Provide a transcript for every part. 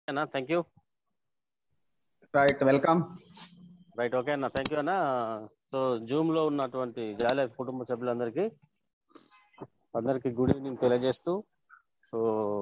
అన్న thank you right welcome right okay అన్న thank you అన్న సో జూమ్ లో ఉన్నటువంటి జాలే కుటుంబ సభ్యులందరికీ అందరికి గుడ్ ఈవినింగ్ తెలియజేస్తూ సో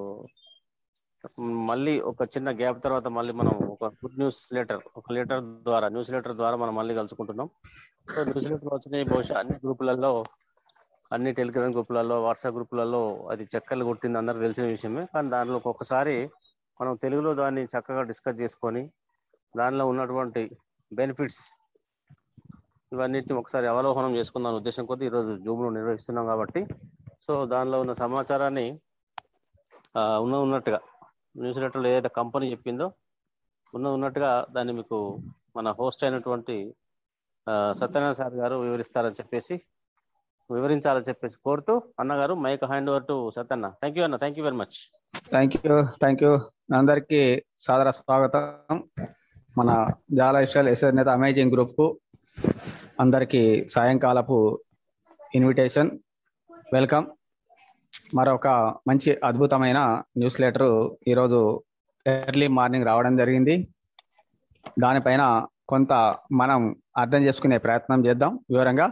మళ్ళీ ఒక చిన్న గ్యాప్ తర్వాత మళ్ళీ మనం ఒక గుడ్ న్యూస్ లెటర్ ఒక లెటర్ ద్వారా న్యూస్ లెటర్ ద్వారా మనం మళ్ళీ కలుసుకుంటున్నాం సో న్యూస్ లెటర్ వచ్చినాయి బహుశా అన్ని గ్రూపులలో అన్ని టెలిగ్రామ్ గ్రూపులలో వాట్సాప్ గ్రూపులలో అది చెక్కలు కొట్టింది అందరికి తెలిసిన విషయమే కానీ దానిలో ఒక్కొక్కసారి మనం తెలుగులో దాన్ని చక్కగా డిస్కస్ చేసుకొని దానిలో ఉన్నటువంటి బెనిఫిట్స్ ఇవన్నిటిని ఒకసారి అవలోకనం చేసుకుందాం ఉద్దేశం కొద్దీ ఈరోజు జూమ్లో నిర్వహిస్తున్నాం కాబట్టి సో దానిలో ఉన్న సమాచారాన్ని ఆ, ఉన్న ఉన్నట్టుగా న్యూస్ లెటర్లో ఏదైతే కంపెనీ చెప్పిందో ఉన్న ఉన్నట్టుగా దాన్ని మీకు మన హోస్ట్ అయినటువంటి ఆ, సత్యనారాయణ సార్ గారు వివరిస్తారని చెప్పేసి వివరించాలని చెప్పేసి కోరుతూ అన్నగారు mike hand over to Satyanna thank you అన్న thank you very much thank you thank you అందరికి సాదర స్వాగతం మన జాల ఇష్టాల్ ఎస్ఎస్ నేత అమేజింగ్ గ్రూప్ కు అందరికి సాయంకాలపు ఇన్విటేషన్ వెల్కమ్ మరొక మంచి అద్భుతమైన న్యూస్ లెటర్ ఈరోజు ఎర్లీ మార్నింగ్ రావడం జరిగింది దానిపైన కొంత మనం అర్థం చేసుకునే ప్రయత్నం చేద్దాం వివరంగా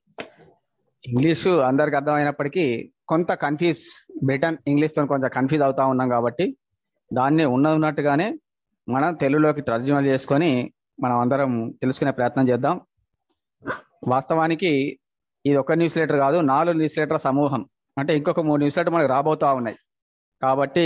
ఇంగ్లీషు అందరికి అర్థమైనప్పటికీ కొంత కన్ఫ్యూజ్ బ్రిటన్ ఇంగ్లీష్ తో కొంచెం కన్ఫ్యూజ్ అవుతా ఉన్నాం కాబట్టి దాన్ని ఉన్న ఉన్నట్టుగానే మనం తెలుగులోకి తర్జుమా చేసుకొని మనం అందరం తెలుసుకునే ప్రయత్నం చేద్దాం వాస్తవానికి ఇది ఒక న్యూస్ లెటర్ కాదు నాలుగు న్యూస్ లెటర్ సమూహం అంటే ఇంకొక మూడు న్యూస్ లెటర్ మనకు రాబోతా ఉన్నాయి కాబట్టి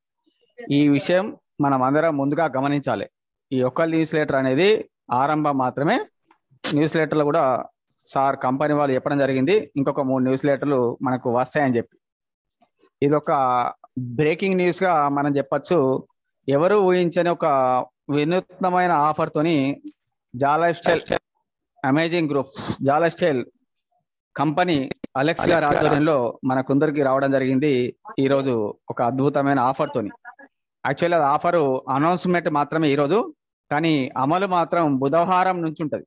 ఈ విషయం మనం అందరం ముందుగా గమనించాలి ఈ ఒక్క న్యూస్ లెటర్ అనేది ఆరంభం మాత్రమే న్యూస్ లెటర్లు కూడా సార్ కంపెనీ వాళ్ళు చెప్పడం జరిగింది ఇంకొక మూడు న్యూస్ లెటర్లు మనకు వస్తాయని చెప్పి ఇది ఒక బ్రేకింగ్ న్యూస్ గా మనం చెప్పొచ్చు ఎవరు ఊహించని ఒక వినూత్నమైన ఆఫర్ తోని జాలా స్టైల్ అమేజింగ్ గ్రూప్ జాలా స్టైల్ కంపెనీ అలెక్స్ గారి ఆధ్వర్యంలో మనకుందరికి రావడం జరిగింది ఈ రోజు ఒక అద్భుతమైన ఆఫర్ తోని యాక్చువల్లీ అది ఆఫర్ అనౌన్స్మెంట్ మాత్రమే ఈ రోజు కానీ అమలు మాత్రం బుధవారం నుంచి ఉంటది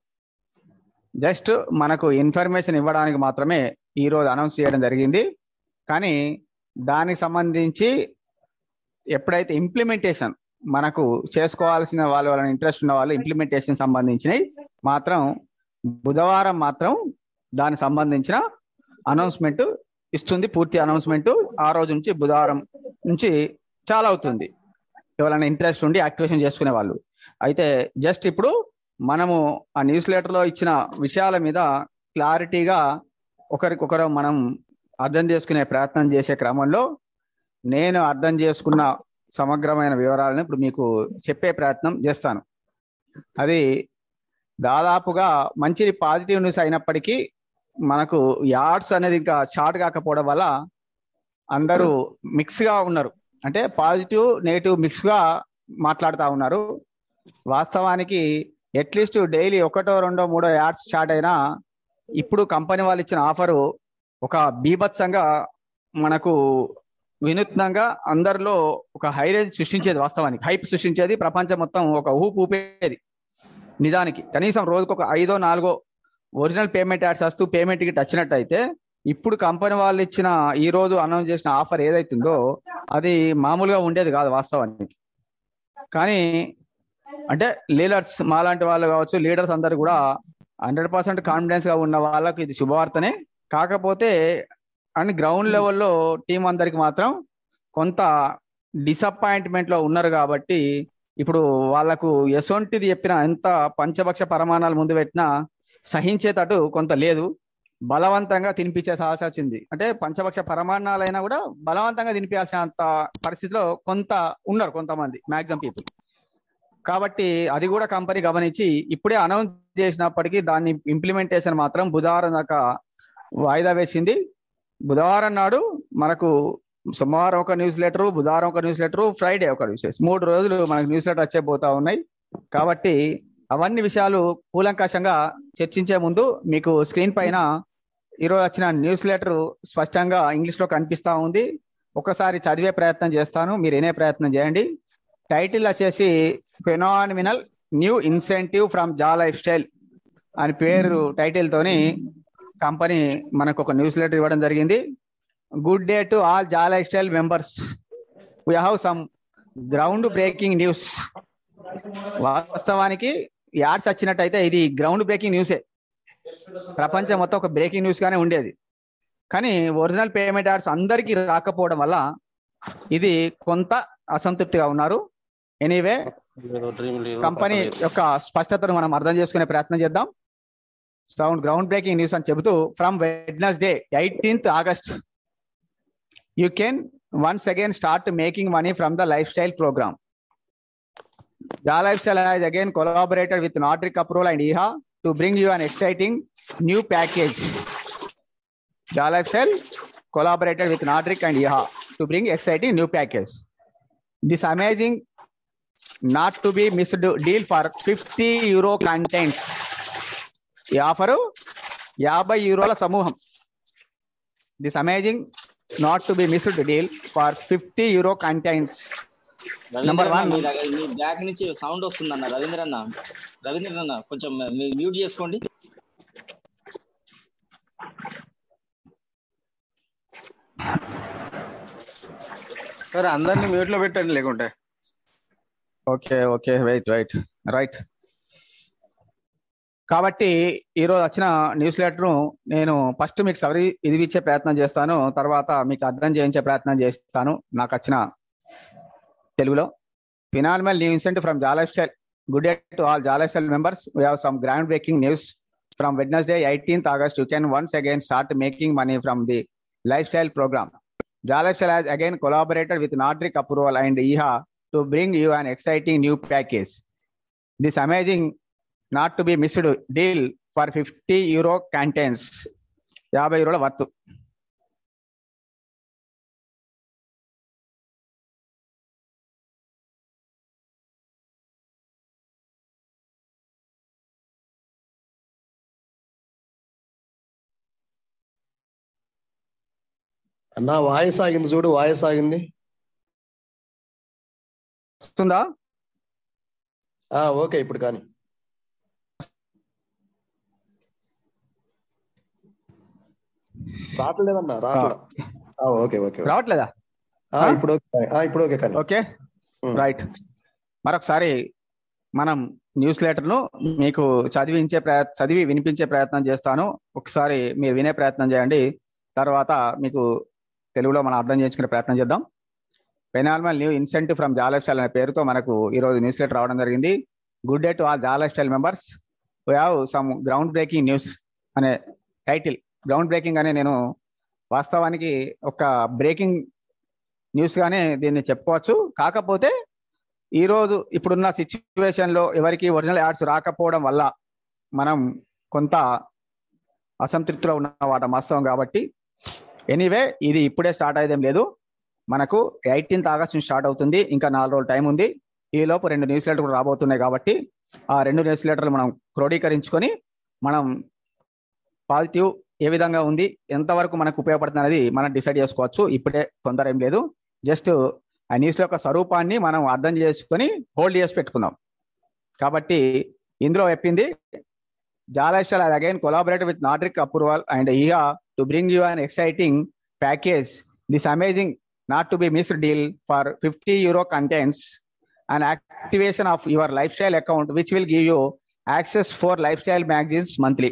జస్ట్ మనకు ఇన్ఫర్మేషన్ ఇవ్వడానికి మాత్రమే ఈ రోజు అనౌన్స్ చేయడం జరిగింది కానీ దానికి సంబంధించి ఎప్పుడైతే ఇంప్లిమెంటేషన్ మనకు చేసుకోవాల్సిన వాళ్ళు వాళ్ళని ఇంట్రెస్ట్ ఉన్న వాళ్ళు ఇంప్లిమెంటేషన్ సంబంధించినవి మాత్రం బుధవారం మాత్రం దానికి సంబంధించిన అనౌన్స్మెంట్ ఇస్తుంది పూర్తి అనౌన్స్మెంట్ ఆ రోజు నుంచి బుధవారం నుంచి చాలా అవుతుంది ఎవరైనా ఇంట్రెస్ట్ ఉండి యాక్టివేషన్ చేసుకునే వాళ్ళు అయితే జస్ట్ ఇప్పుడు మనము ఆ న్యూస్ లెటర్ లో ఇచ్చిన విషయాల మీద క్లారిటీగా ఒకరికొకరు మనం అర్థం చేసుకునే ప్రయత్నం చేసే క్రమంలో నేను అర్థం చేసుకున్న సమగ్రమైన వివరాలను ఇప్పుడు మీకు చెప్పే ప్రయత్నం చేస్తాను అది దాదాపుగా మంచి పాజిటివ్ న్యూస్ అయినప్పటికీ మనకు యాడ్స్ అనేది ఇంకా షార్ట్ కాకపోవడం వల్ల అందరూ మిక్స్ గా ఉన్నారు అంటే పాజిటివ్ నెగిటివ్ మిక్స్ గా మాట్లాడుతూ ఉన్నారు వాస్తవానికి అట్లీస్ట్ డైలీ ఒకటో రెండో మూడో యాడ్స్ స్టార్ట్ అయినా ఇప్పుడు కంపెనీ వాళ్ళు ఇచ్చిన ఆఫరు ఒక బీభత్సంగా మనకు వినూత్నంగా అందరిలో ఒక హైరేజ్ సృష్టించేది వాస్తవానికి హైప్ సృష్టించేది ప్రపంచం మొత్తం ఒక ఊపు ఊపేది నిజానికి కనీసం రోజుకు ఒక ఐదో నాలుగో ఒరిజినల్ పేమెంట్ యాడ్స్ వస్తూ పేమెంట్ కి వచ్చినట్టు అయితే ఇప్పుడు కంపెనీ వాళ్ళు ఇచ్చిన ఈ రోజు అనౌన్స్ చేసిన ఆఫర్ ఏదైతుందో అది మామూలుగా ఉండేది కాదు వాస్తవానికి కానీ అంటే లీడర్స్ మాలాంటి వాళ్ళు కావచ్చు లీడర్స్ అందరు కూడా హండ్రెడ్ పర్సెంట్ కాన్ఫిడెన్స్ గా ఉన్న వాళ్ళకి ఇది శుభవార్తనే కాకపోతే అండ్ గ్రౌండ్ లెవెల్లో టీం అందరికి మాత్రం కొంత డిసప్పాయింట్మెంట్ లో ఉన్నారు కాబట్టి ఇప్పుడు వాళ్ళకు ఎసొంటిది చెప్పిన ఎంత పంచభక్ష పరమాణాలు ముందు పెట్టినా సహించేటట్టు కొంత లేదు బలవంతంగా తినిపించే సాహస వచ్చింది అంటే పంచభక్ష పరమాణాలైనా కూడా బలవంతంగా తినిపించాల్సినంత పరిస్థితిలో కొంత ఉన్నారు కొంతమంది మాక్సిమం పీపుల్ కాబట్టి అది కూడా కంపెనీ గమనించి ఇప్పుడే అనౌన్స్ చేసినప్పటికీ దాన్ని ఇంప్లిమెంటేషన్ మాత్రం బుధవారం దాకా వాయిదా వేసింది బుధవారం నాడు మనకు సోమవారం ఒక న్యూస్ లెటర్ బుధవారం ఒక న్యూస్ లెటర్ ఫ్రైడే ఒక న్యూస్ మూడు రోజులు మనకు న్యూస్ లెటర్ వచ్చే పోతా ఉన్నాయి కాబట్టి అవన్నీ విషయాలు కూలంకషంగా చర్చించే ముందు మీకు స్క్రీన్ పైన ఈరోజు వచ్చిన న్యూస్ లెటర్ స్పష్టంగా ఇంగ్లీష్ లో కనిపిస్తా ఉంది ఒకసారి చదివే ప్రయత్నం చేస్తాను మీరు వినే ప్రయత్నం చేయండి టైటిల్ వచ్చేసి phenomenal new incentive from Ja lifestyle అని పేరు టైటిల్ తోని కంపెనీ మనకు ఒక న్యూస్ లెటర్ ఇవ్వడం జరిగింది good day to all Ja lifestyle members we have some groundbreaking news వాస్తవానికి యాడ్స్ వచ్చినట్టయితే ఇది గ్రౌండ్ బ్రేకింగ్ న్యూసే ప్రపంచం మొత్తం ఒక బ్రేకింగ్ న్యూస్ గానే ఉండేది కానీ ఒరిజినల్ పేమెంట్ యాడ్స్ అందరికీ రాకపోవడం వల్ల ఇది కొంత అసంతృప్తిగా ఉన్నారు ఎనీవే లేదు డ్రీమ్ లేదు కంపెనీ యొక్క స్పష్టతను మనం అర్థం చేసుకునే ప్రయత్నం చేద్దాం సౌండ్ గ్రౌండ్ బ్రేకింగ్ న్యూస్ అని చెబుతూ from Wednesday eighteenth August you can once again start making money from the lifestyle programme Ja Lifestyle has again collaborated with Nordic Approval and IHA to bring you an exciting new package. Ja Lifestyle collaborated with Nordic and IHA to bring exciting new package. This amazing not to be missed deal for 50 euro content. ఈ ఆఫరు యాభై యూరోల సమూహం this amazing not to be missed deal for fifty euro contains Number one. మీ దగ్గర మీ back నుంచి sound వస్తుంది అన్న రవీంద్ర అన్న రవీంద్ర అన్న కొంచెం మ్యూట్ చేసుకోండి సరే అందరినీ మ్యూట్ లో పెట్టండి లేకుంటే okay okay wait wait right కాబట్టి ఈరోజు వచ్చిన న్యూస్ లెటర్ నేను ఫస్ట్ మీకు సవరి ఇది ఇచ్చే ప్రయత్నం చేస్తాను తర్వాత మీకు అర్థం చేయించే ప్రయత్నం చేస్తాను నాకు వచ్చిన తెలుగులో phenomenal new incentive from Ja lifestyle good day to all Ja lifestyle members we have some groundbreaking news from Wednesday eighteenth August you can once again start making money from the lifestyle programme Ja lifestyle has again collaborated with Nordic Approval and IHA to bring you an exciting new package. This amazing, not to be missed deal for 50 euro contains యాభై యూరోల worth అన్న voice ఆగింది చూడు voice ఆగింది వస్తుందా ఆ okay ఇప్పుడు కానీ రావట్లేదన్నా రావట్లే ఆ, ఓకే ఓకే ఓకే. రావట్లేదా ఆ, ఇప్పుడు ఓకే ఆ, ఇప్పుడు ఓకే కానీ ఓకే Hmm. రైట్ మరొకసారి మనం న్యూస్ లెటర్ను మీకు చదివించే ప్రయత్ చదివి వినిపించే ప్రయత్నం చేస్తాను ఒకసారి మీరు వినే ప్రయత్నం చేయండి తర్వాత మీకు తెలుగులో మనం అర్థం చేసుకునే ప్రయత్నం చేద్దాం phenomenal new incentive from Ja lifestyle అనే పేరుతో మనకు ఈరోజు న్యూస్ లెటర్ రావడం జరిగింది good day to all Ja lifestyle members we have some groundbreaking news అనే టైటిల్ గ్రౌండ్ బ్రేకింగ్ అనే నేను వాస్తవానికి ఒక బ్రేకింగ్ న్యూస్ గానే దీన్ని చెప్పుకోవచ్చు కాకపోతే ఈ రోజు ఇప్పుడున్న సిచ్యువేషన్ లో ఎవరికి ఒరిజినల్ యాడ్స్ రాకపోవడం వల్ల మనం కొంత అసంతృప్తిలో ఉన్న వాట వాస్తవం కాబట్టి ఎనీవే ఇది ఇప్పుడే స్టార్ట్ అయ్యేదేం లేదు మనకు ఎయిటీన్త్ ఆగస్ట్ నుంచి స్టార్ట్ అవుతుంది ఇంకా నాలుగు రోజులు టైం ఉంది ఈ లోపు రెండు న్యూస్ లెటర్ కూడా రాబోతున్నాయి కాబట్టి ఆ రెండు న్యూస్ లెటర్లు మనం క్రోడీకరించుకొని మనం పాజిటివ్ ఏ విధంగా ఉంది ఎంతవరకు మనకు ఉపయోగపడుతుంది అనేది మనం డిసైడ్ చేసుకోవచ్చు ఇప్పుడే తొందర ఏం లేదు జస్ట్ ఆ న్యూస్ యొక్క స్వరూపాన్ని మనం అర్థం చేసుకొని హోల్డ్ చేసి పెట్టుకుందాం కాబట్టి ఇందులో చెప్పింది Ja lifestyle again collaborate with Natrik approval and Eha to bring you an exciting package this amazing not to be missed deal for fifty euro contents and activation of your lifestyle account which will give you access for lifestyle magazines monthly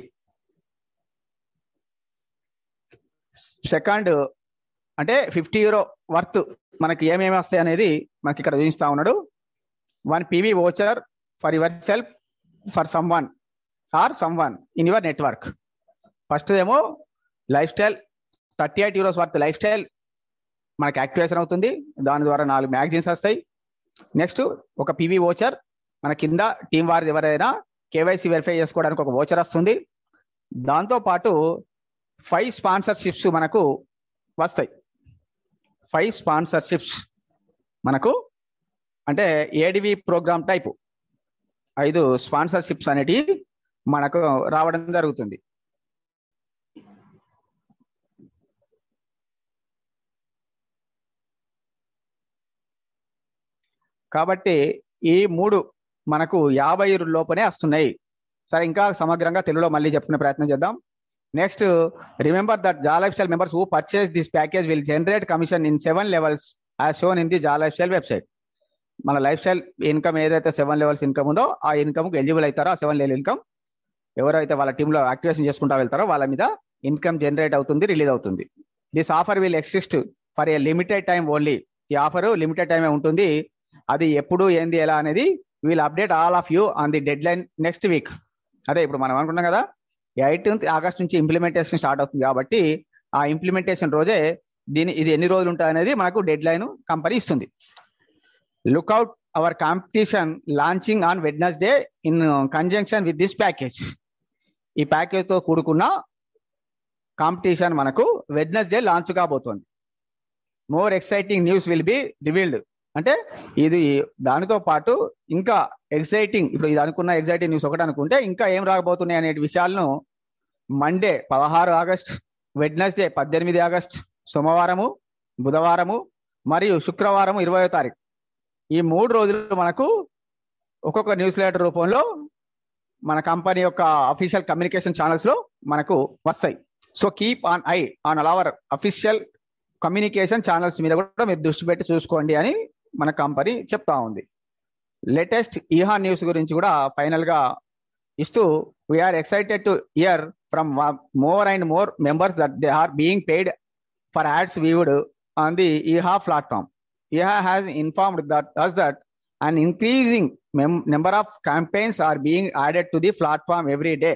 second అంటే fifty euro worth మనకి ఏమేమి వస్తాయి అనేది మనకి ఇక్కడ చూపిస్తా ఉన్నాడు one PV voucher for yourself for someone or some one in your network first ఏమో lifestyle thirty eight euros worth lifestyle మనకి యాక్టివేషన్ అవుతుంది దాని ద్వారా నాలుగు మ్యాగజైన్స్ వస్తాయి నెక్స్ట్ ఒక పీవీ ఓచర్ మన కింద టీం వారిది ఎవరైనా కేవైసీ వెరిఫై చేసుకోవడానికి ఒక ఓచర్ వస్తుంది దాంతో పాటు ఫైవ్ స్పాన్సర్షిప్స్ మనకు వస్తాయి ఫైవ్ స్పాన్సర్షిప్స్ మనకు అంటే ఏడివి ప్రోగ్రామ్ టైప్ ఐదు స్పాన్సర్షిప్స్ అనేటివి మనకు రావడం జరుగుతుంది కాబట్టి ఈ మూడు మనకు యాభై లోపనే వస్తున్నాయి సరే ఇంకా సమగ్రంగా తెలుగులో మళ్ళీ చెప్పుకునే ప్రయత్నం చేద్దాం next remember that Ja lifestyle members who purchase this package will generate commission in seven levels as shown in the Ja lifestyle website మన లైఫ్ స్టైల్ ఇన్కమ్ ఏదైతే సెవెన్ లెవెల్స్ ఇన్కమ్ ఉందో ఆ ఇన్కమ్కి eligible అవుతారో ఆ seven level income ఎవరైతే వాళ్ళ టీంలో activation చేసుకుంటా వెళ్తారో వాళ్ళ మీద ఇన్కమ్ జనరేట్ అవుతుంది రిలీజ్ అవుతుంది this offer will exist for a limited time only ఈ ఆఫర్ లిమిటెడ్ టైమే ఉంటుంది అది ఎప్పుడు ఏంది ఎలా అనేది we'll update all of you on the deadline next week అదే ఇప్పుడు మనం అనుకున్నాం కదా ఎయిటీన్త్ ఆగస్ట్ నుంచి ఇంప్లిమెంటేషన్ స్టార్ట్ అవుతుంది కాబట్టి ఆ ఇంప్లిమెంటేషన్ రోజే దీని ఇది ఎన్ని రోజులు ఉంటుంది అనేది మనకు డెడ్ లైన్ కంపెనీ ఇస్తుంది lookout our competition launching on Wednesday in conjunction with this package ఈ ప్యాకేజ్ తో కూడుకున్న కాంపిటీషన్ మనకు వెడ్నెస్డే లాంచ్ కాబోతోంది more exciting news will be revealed అంటే ఇది దానితో పాటు ఇంకా ఎక్సైటింగ్ ఇప్పుడు ఇది అనుకున్న ఎక్సైటింగ్ న్యూస్ ఒకటి అనుకుంటే ఇంకా ఏం రాకపోతున్నాయి అనే విషయాలను మండే పదహారు ఆగస్ట్ వెడ్నెస్డే పద్దెనిమిది ఆగస్ట్ సోమవారము బుధవారము మరియు శుక్రవారం ఇరవయో తారీఖు ఈ మూడు రోజులు మనకు ఒక్కొక్క న్యూస్ లెటర్ రూపంలో మన కంపెనీ యొక్క అఫీషియల్ కమ్యూనికేషన్ ఛానల్స్ లో మనకు వస్తాయి so keep on eye on our official communication channels మీద కూడా మీరు దృష్టి పెట్టి చూసుకోండి అని మన కంపెనీ చెప్తా ఉంది లేటెస్ట్ ఈహా న్యూస్ గురించి కూడా ఫైనల్ గా ఇస్తూ we are excited to hear from more and more members that they are being paid for ads viewed on the Eha platform Eha has informed that us that an increasing mem- number of campaigns are being added to the platform every day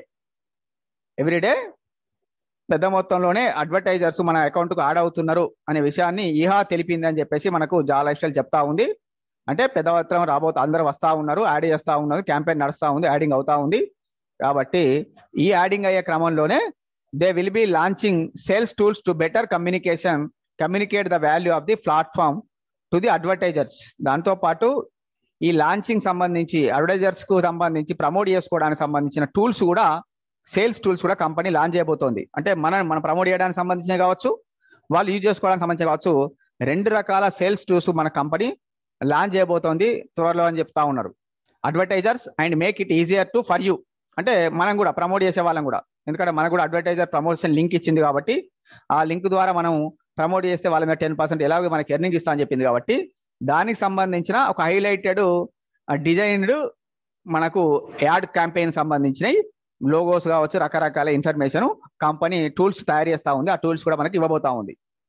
every day పెద్ద మొత్తంలోనే advertisers మన account కు add అవుతున్నారు అనే విషయాన్ని ఈహా తెలిపింది అని చెప్పేసి మనకు జా లైఫ్ స్టైల్ చెప్తా ఉంది అంటే పెద్ద మొత్తం రాబోతు అందరూ వస్తా ఉన్నారు యాడ్ చేస్తా ఉన్నారు క్యాంపెయిన్ నడుస్తా ఉంది యాడింగ్ అవుతా ఉంది కాబట్టి ఈ యాడింగ్ అయ్యే క్రమంలోనే they will be launching sales tools to better communication communicate the value of the platform to the advertisers దాంతో పాటు ఈ లాంచింగ్ సంబంధించి అడ్వర్టైజర్స్ కు సంబంధించి ప్రమోట్ చేసుకోవడానికి సంబంధించిన టూల్స్ కూడా సేల్స్ టూల్స్ కూడా కంపెనీ లాంచ్ చేయబోతోంది అంటే మనం మనం ప్రమోట్ చేయడానికి సంబంధించిన కావచ్చు వాళ్ళు యూజ్ చేసుకోవడానికి సంబంధించి కావచ్చు రెండు రకాల సేల్స్ టూల్స్ మన కంపెనీ లాంచ్ చేయబోతోంది త్వరలో అని చెప్తా ఉన్నారు advertisers and make it easier to for you అంటే మనం కూడా ప్రమోట్ చేసే వాళ్ళం కూడా ఎందుకంటే మనకు కూడా అడ్వర్టైజర్ ప్రమోషన్ లింక్ ఇచ్చింది కాబట్టి ఆ లింక్ ద్వారా మనం ప్రమోట్ చేస్తే వాళ్ళ మీద టెన్ పర్సెంట్ ఎలాగో మనకి ఎర్నింగ్ ఇస్తా అని చెప్పింది కాబట్టి దానికి సంబంధించిన ఒక హైలైటెడ్ డిజైన్డ్ మనకు యాడ్ క్యాంపెయిన్ సంబంధించినవి లోగోస్ కావచ్చు రకరకాల ఇన్ఫర్మేషన్ కంపెనీ టూల్స్ తయారు చేస్తా ఉంది ఆ టూల్స్ కూడా మనకి ఇవ్వబోతా ఉంది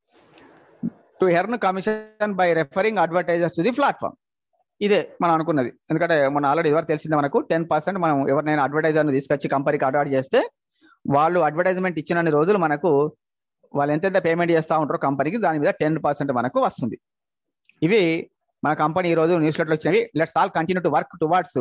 to earn commission by referring advertisers to the platform ఇదే మనం అనుకున్నది ఎందుకంటే మన ఆల్రెడీ ఎవరు తెలిసిందే మనకు టెన్ పర్సెంట్ మనం ఎవరినైనా అడ్వర్టైజర్ని తీసుకొచ్చి కంపెనీకి అడ్వర్ట్ చేస్తే వాళ్ళు అడ్వర్టైజ్మెంట్ ఇచ్చిన రోజులు మనకు వాళ్ళు ఎంతెంత పేమెంట్ చేస్తూ ఉంటారో కంపెనీకి దాని మీద టెన్ పర్సెంట్ మనకు వస్తుంది ఇవి మన కంపెనీ ఈ రోజు న్యూస్ లెటర్ వచ్చినవి let's all continue to work towards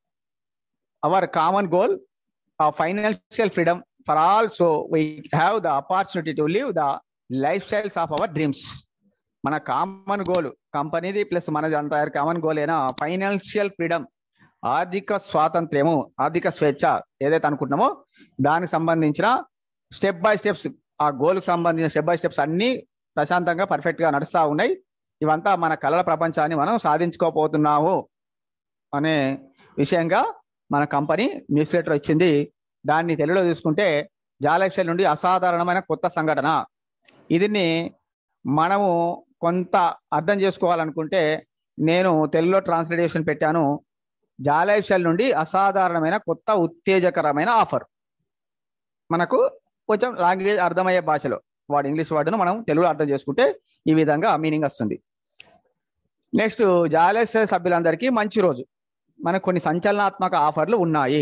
our common goal financial freedom for all so we have the opportunity to live the lifestyles of our dreams మన common goal కంపెనీది plus మనది అంత common goal అయినా financial freedom ఆర్థిక స్వాతంత్ర్యము ఆర్థిక స్వేచ్ఛ ఏదైతే అనుకుంటున్నామో దానికి సంబంధించిన స్టెప్ బై స్టెప్స్ ఆ గోల్కి సంబంధించిన స్టెప్ బై స్టెప్స్ అన్ని ప్రశాంతంగా పర్ఫెక్ట్ గా నడుస్తా ఉన్నాయి ఇవంతా మన కళల ప్రపంచాన్ని మనం సాధించుకోపోతున్నాము అనే విషయంగా మన కంపెనీ న్యూస్ లెటర్ ఇచ్చింది దాన్ని తెలుగులో చూసుకుంటే జాలైఫ్స్టైల్ నుండి అసాధారణమైన కొత్త సంఘటన ఇదిని మనము కొంత అర్థం చేసుకోవాలనుకుంటే నేను తెలుగులో ట్రాన్స్లేషన్ పెట్టాను జాలైఫ్స్టైల్ నుండి అసాధారణమైన కొత్త ఉత్తేజకరమైన ఆఫర్ మనకు కొంచెం లాంగ్వేజ్ అర్థమయ్యే భాషలో వాడు ఇంగ్లీష్ వర్డ్ను మనం తెలుగులో అర్థం చేసుకుంటే ఈ విధంగా మీనింగ్ వస్తుంది నెక్స్ట్ జాలెస్ సభ్యులందరికీ మంచి రోజు మనకు కొన్ని సంచలనాత్మక ఆఫర్లు ఉన్నాయి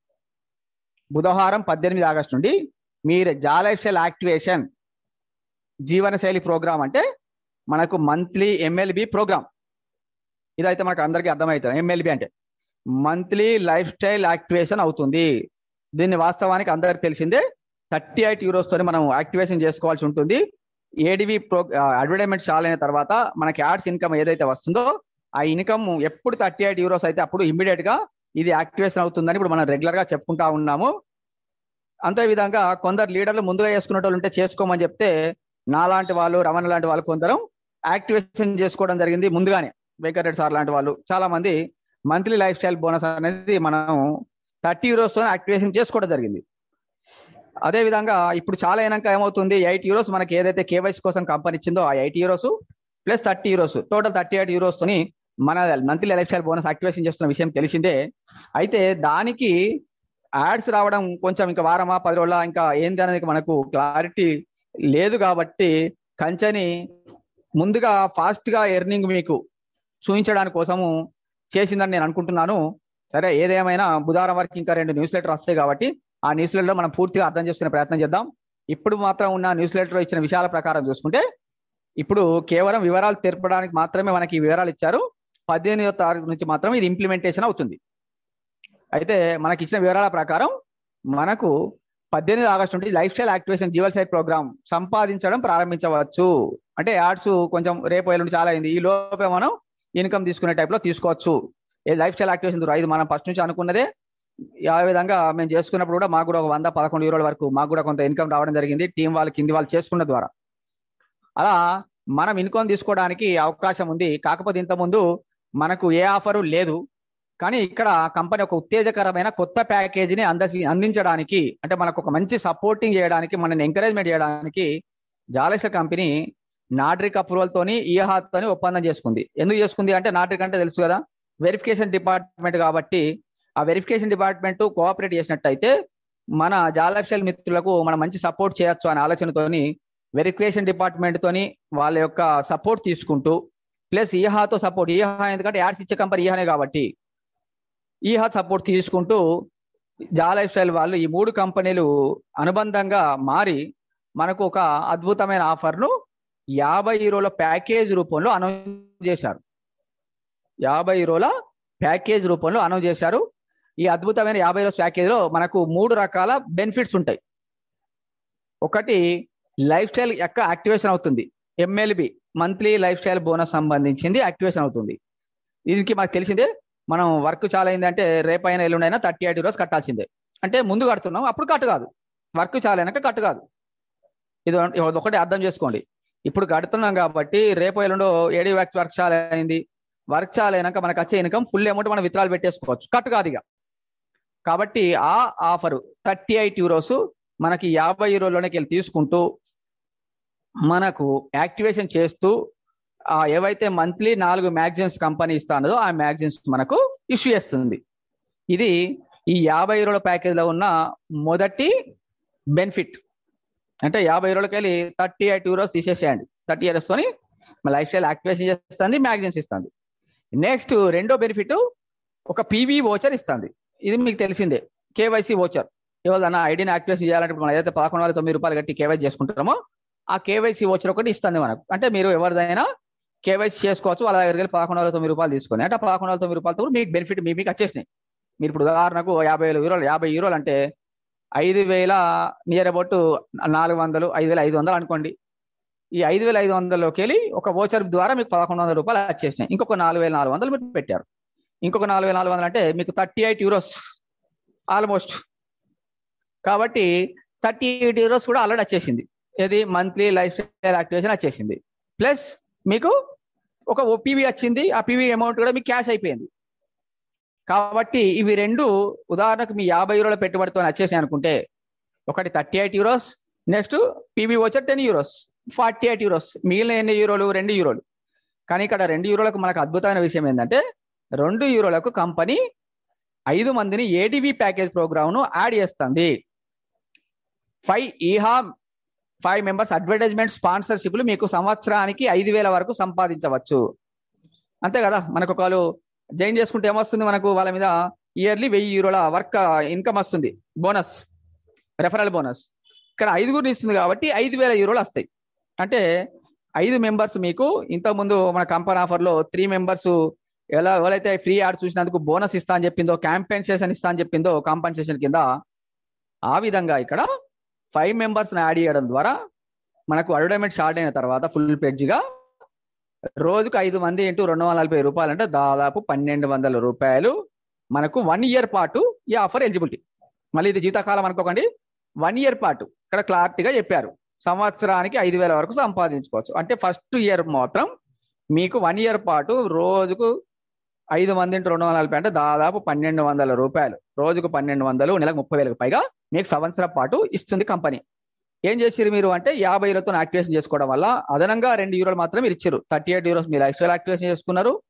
బుధవారం పద్దెనిమిది ఆగస్టు నుండి మీరు జాలైఫ్ స్టైల్ యాక్టివేషన్ జీవనశైలి ప్రోగ్రామ్ అంటే మనకు మంత్లీ ఎంఎల్బి ప్రోగ్రామ్ ఇదైతే మనకు అందరికీ అర్థమవుతుంది ఎంఎల్బి అంటే మంత్లీ లైఫ్ స్టైల్ యాక్టివేషన్ అవుతుంది దీన్ని వాస్తవానికి అందరికి తెలిసిందే థర్టీ ఎయిట్ యూరోస్ తోని మనం యాక్టివేషన్ చేసుకోవాల్సి ఉంటుంది ఏడివి ప్రో అడ్వర్టైజ్మెంట్ చాలు అయిన తర్వాత మనకి యాడ్స్ ఇన్కమ్ ఏదైతే వస్తుందో ఆ ఇన్కమ్ ఎప్పుడు థర్టీ ఎయిట్ యూరోస్ అయితే అప్పుడు ఇమ్మీడియట్ గా ఇది యాక్టివేషన్ అవుతుందని ఇప్పుడు మనం రెగ్యులర్ గా చెప్పుకుంటా ఉన్నాము అంతే విధంగా కొందరు లీడర్లు ముందుగా చేసుకునే వాళ్ళు ఉంటే చేసుకోమని చెప్తే నాలాంటి వాళ్ళు రమణ లాంటి వాళ్ళు కొందరు యాక్టివేషన్ చేసుకోవడం జరిగింది ముందుగానే వెంకటరెడ్డి సార్ లాంటి వాళ్ళు చాలా మంది మంత్లీ లైఫ్ స్టైల్ బోనస్ అనేది మనం థర్టీ యూరోస్ తో యాక్టివేషన్ చేసుకోవడం జరిగింది అదే విధంగా ఇప్పుడు చాలా అయినాక ఏమవుతుంది ఎయిట్ యూరోస్ మనకి ఏదైతే కేవైసీ కోసం కంపెనీ ఇచ్చిందో ఆ eight euros plus thirty euros total thirty eight euros తోని మన monthly lifestyle bonus activation చేస్తున్న విషయం తెలిసిందే అయితే దానికి యాడ్స్ రావడం కొంచెం ఇంకా వారమా పది రోజుల ఇంకా ఏంది అనేది మనకు క్లారిటీ లేదు కాబట్టి కంచెని ముందుగా ఫాస్ట్ గా ఎర్నింగ్ మీకు చూపించడానికి కోసము చేసిందని నేను అనుకుంటున్నాను సరే ఏదేమైనా బుధవారం వరకు ఇంకా రెండు న్యూస్ లెటర్ వస్తాయి కాబట్టి ఆ న్యూస్ లెటర్ మనం పూర్తిగా అర్థం చేసుకునే ప్రయత్నం చేద్దాం ఇప్పుడు మాత్రం ఉన్న న్యూస్ లెటర్ ఇచ్చిన విషయాల ప్రకారం చూసుకుంటే ఇప్పుడు కేవలం వివరాలు తెరపడానికి మాత్రమే మనకి ఈ వివరాలు ఇచ్చారు పద్దెనిమిదో తారీఖు నుంచి మాత్రం ఇది ఇంప్లిమెంటేషన్ అవుతుంది అయితే మనకి ఇచ్చిన వివరాల ప్రకారం మనకు పద్దెనిమిది ఆగస్టు నుండి లైఫ్ స్టైల్ యాక్టివేషన్ జీవల్ సైట్ ప్రోగ్రామ్ సంపాదించడం ప్రారంభించవచ్చు అంటే యాడ్స్ కొంచెం రేపు ఎల్లుండి చాలా అయింది ఈ లోపే మనం ఇన్కమ్ తీసుకునే టైప్ లో తీసుకోవచ్చు ఏ లైఫ్ స్టైల్ యాక్టివేషన్ ద్వారా ఇది మనం ఫస్ట్ నుంచి అనుకున్నదే ఆ విధంగా మేము చేసుకున్నప్పుడు కూడా మాకు కూడా ఒక వంద పదకొండు యూరోల వరకు మాకు కూడా కొంత ఇన్కమ్ రావడం జరిగింది టీం వాళ్ళు కింది వాళ్ళు చేసుకున్న ద్వారా అలా మనం ఇన్కమ్ తీసుకోవడానికి అవకాశం ఉంది కాకపోతే ఇంతకుముందు మనకు ఏ ఆఫరు లేదు కానీ ఇక్కడ కంపెనీ ఒక ఉత్తేజకరమైన కొత్త ప్యాకేజీని అంద అందించడానికి అంటే మనకు ఒక మంచి సపోర్టింగ్ చేయడానికి మనని ఎంకరేజ్మెంట్ చేయడానికి జాలెక్స్ కంపెనీ నాట్రిక్ అప్రూవల్ తోని ఈహాత్ తోని ఒప్పందం చేసుకుంది ఎందుకు చేసుకుంది అంటే నాట్రిక్ అంటే తెలుసు కదా వెరిఫికేషన్ డిపార్ట్మెంట్ కాబట్టి ఆ వెరిఫికేషన్ డిపార్ట్మెంట్ కోఆపరేట్ చేసినట్టయితే మన జాలక్షల్ మిత్రులకు మనం మంచి సపోర్ట్ చేయొచ్చు అనే ఆలోచనతోని వెరిఫికేషన్ డిపార్ట్మెంట్ తోని వాళ్ళ యొక్క సపోర్ట్ తీసుకుంటూ ప్లస్ ఈహాతో సపోర్ట్ ఈహా ఎందుకంటే యాడ్స్ ఇచ్చే కంపెనీ ఈహానే కాబట్టి ఈహా సపోర్ట్ తీసుకుంటూ జా లైఫ్ స్టైల్ వాళ్ళు ఈ మూడు కంపెనీలు అనుబంధంగా మారి మనకు ఒక అద్భుతమైన ఆఫర్ను యాభై యూరోల ప్యాకేజ్ రూపంలో అనౌన్స్ చేశారు యాభై యూరోల ప్యాకేజ్ రూపంలో అనౌన్స్ చేశారు ఈ అద్భుతమైన యాభై రోజు ప్యాకేజ్లో మనకు మూడు రకాల బెనిఫిట్స్ ఉంటాయి ఒకటి లైఫ్ స్టైల్ యొక్క యాక్టివేషన్ అవుతుంది MLB monthly lifestyle bonus సంబంధించింది యాక్టివేషన్ అవుతుంది దీనికి మనకు తెలిసిందే మనం వర్క్ చాలా అయిందంటే రేపైనా ఎల్లుండైనా థర్టీ ఎయిట్ రోజు కట్టాల్సిందే అంటే ముందు కడుతున్నాం అప్పుడు కట్టు కాదు వర్క్ చాలా అయినాక కట్టు కాదు ఇది ఒకటి అర్థం చేసుకోండి ఇప్పుడు కడుతున్నాం కాబట్టి రేపు ఎల్లుండో ఏడీ వర్క్ వర్క్ చాలా అయింది వర్క్ చాలా అయినాక మనకు వచ్చే ఇన్కమ్ ఫుల్ అమౌంట్ మనం విత్రాలు పెట్టేసుకోవచ్చు కట్టు కాదు ఇక కాబట్టి ఆ ఆఫర్ థర్టీ ఎయిట్ యూరోస్ మనకి యాభై యూరోలోనికి వెళ్ళి తీసుకుంటూ మనకు యాక్టివేషన్ చేస్తూ ఆ ఏవైతే మంత్లీ నాలుగు మ్యాగజైన్స్ కంపెనీ ఇస్తానో ఆ మ్యాగజైన్స్ మనకు ఇష్యూ చేస్తుంది ఇది ఈ యాభై యూరోల ప్యాకేజ్లో ఉన్న మొదటి బెనిఫిట్ అంటే యాభై యూరోలకి వెళ్ళి థర్టీ ఎయిట్ యూరోస్ తీసేసేయండి థర్టీ ఇయర్స్ తోని లైఫ్ స్టైల్ యాక్టివేషన్ చేస్తుంది మ్యాగజైన్స్ ఇస్తుంది నెక్స్ట్ రెండో బెనిఫిట్ ఒక పీవీ ఓచర్ ఇస్తుంది ఇది మీకు తెలిసిందే కేవైసీ ఓచర్ ఎవరిదన్నా ఐడిని యాక్టివేషన్ చేయాలంటే మనం ఏదైతే పదకొండు వందల తొమ్మిది రూపాయలు కట్టి కేవైసీ చేసుకుంటామో ఆ కేవైసీ ఓచర్ ఒకటి ఇస్తుంది మనకు అంటే మీరు ఎవరిదైనా కేవైసీ చేసుకోవచ్చు వాళ్ళ దగ్గరికి వెళ్ళి పదకొండు వందల తొమ్మిది రూపాయలు తీసుకొని అంటే పదకొండు వందల తొమ్మిది రూపాయలతో మీకు బెనిఫిట్ మీ మీకు వచ్చేసినాయి మీరు ఇప్పుడు ఉదాహరణకు యాభై వేల యూరోలు యాభై యూరోలు అంటే ఐదు వేల నియర్ అబౌట్ నాలుగు వందలు ఐదు వేల ఐదు వందలు అనుకోండి ఈ ఐదు వేల ఐదు వందలలోకి వెళ్ళి ఒక ఓచర్ ద్వారా మీకు పదకొండు వందల రూపాయలు వచ్చేసినాయి ఇంకొక నాలుగు వేల నాలుగు వందలు మీరు పెట్టారు ఇంకొక నాలుగు వేల నాలుగు వందలు అంటే మీకు థర్టీ ఎయిట్ యూరోస్ ఆల్మోస్ట్ కాబట్టి థర్టీ ఎయిట్ యూరోస్ కూడా ఆల్రెడీ వచ్చేసింది ఇది మంత్లీ లైఫ్ స్టైల్ యాక్టివేషన్ వచ్చేసింది ప్లస్ మీకు ఒక ఓపీవీ వచ్చింది ఆ పీవీ అమౌంట్ కూడా మీకు క్యాష్ అయిపోయింది కాబట్టి ఇవి రెండు ఉదాహరణకు మీ యాభై యూరోల పెట్టుబడితో వచ్చేసాయి అనుకుంటే ఒకటి thirty eight euros next PV వచ్చే ten euros forty eight euros మిగిలిన ఎన్ని యూరోలు రెండు యూరోలు కానీ ఇక్కడ రెండు యూరోలకు మనకు అద్భుతమైన విషయం ఏంటంటే రెండు యూరోలకు కంపెనీ ఐదు మందిని ఏటీవీ ప్యాకేజ్ ప్రోగ్రామ్ను యాడ్ చేస్తుంది five Eha five members advertisement స్పాన్సర్షిప్లు మీకు సంవత్సరానికి ఐదు వేల వరకు సంపాదించవచ్చు అంతే కదా మనకు ఒకళ్ళు జాయిన్ చేసుకుంటే ఏమొస్తుంది మనకు వాళ్ళ మీద ఇయర్లీ వెయ్యి యూరోల వర్క్ ఇన్కమ్ వస్తుంది బోనస్ రెఫరల్ బోనస్ ఇక్కడ ఐదుగురిని ఇస్తుంది కాబట్టి ఐదు వేల యూరోలు వస్తాయి అంటే ఐదు మెంబర్స్ మీకు ఇంతకుముందు మన కంపెనీ ఆఫర్లో త్రీ మెంబర్స్ ఎలా ఎవరైతే ఫ్రీ యాడ్ చూసినందుకు బోనస్ ఇస్తా అని చెప్పిందో కాంపెన్సేషన్ ఇస్తా అని చెప్పిందో కాంపెన్సేషన్ కింద ఆ విధంగా ఇక్కడ ఫైవ్ మెంబర్స్ యాడ్ చేయడం ద్వారా మనకు అడ్వర్టైజ్మెంట్ స్టార్ట్ అయిన తర్వాత ఫుల్ గా రోజుకు ఐదు మంది ఇంటూ రెండు వందల నలభై రూపాయలు అంటే దాదాపు పన్నెండు వందల రూపాయలు మనకు వన్ ఇయర్ పాటు ఈ ఆఫర్ ఎలిజిబిలిటీ మళ్ళీ ఇది జీతకాలం అనుకోకండి వన్ ఇయర్ పాటు ఇక్కడ క్లారిటీగా చెప్పారు సంవత్సరానికి ఐదు వేల వరకు సంపాదించుకోవచ్చు అంటే ఫస్ట్ ఇయర్ మాత్రం మీకు వన్ ఇయర్ పాటు రోజుకు ఐదు మంది ఇంటూ రెండు వందల నలభై అంటే దాదాపు పన్నెండు వందల రూపాయలు రోజుకు పన్నెండు వందలు నెలకు ముప్పై వేలకు పైగా మీకు సంవత్సరం పాటు ఇస్తుంది కంపెనీ ఏం చేసిరు మీరు అంటే యాభై యూరోతో యాక్టివేషన్ చేసుకోవడం వల్ల అదనంగా రెండు యూరోలు మాత్రం మీరు ఇచ్చారు థర్టీ ఎయిట్ యూరోస్ మీరు లైఫ్ స్టైల్ యాక్టివేషన్ చేసుకున్నారు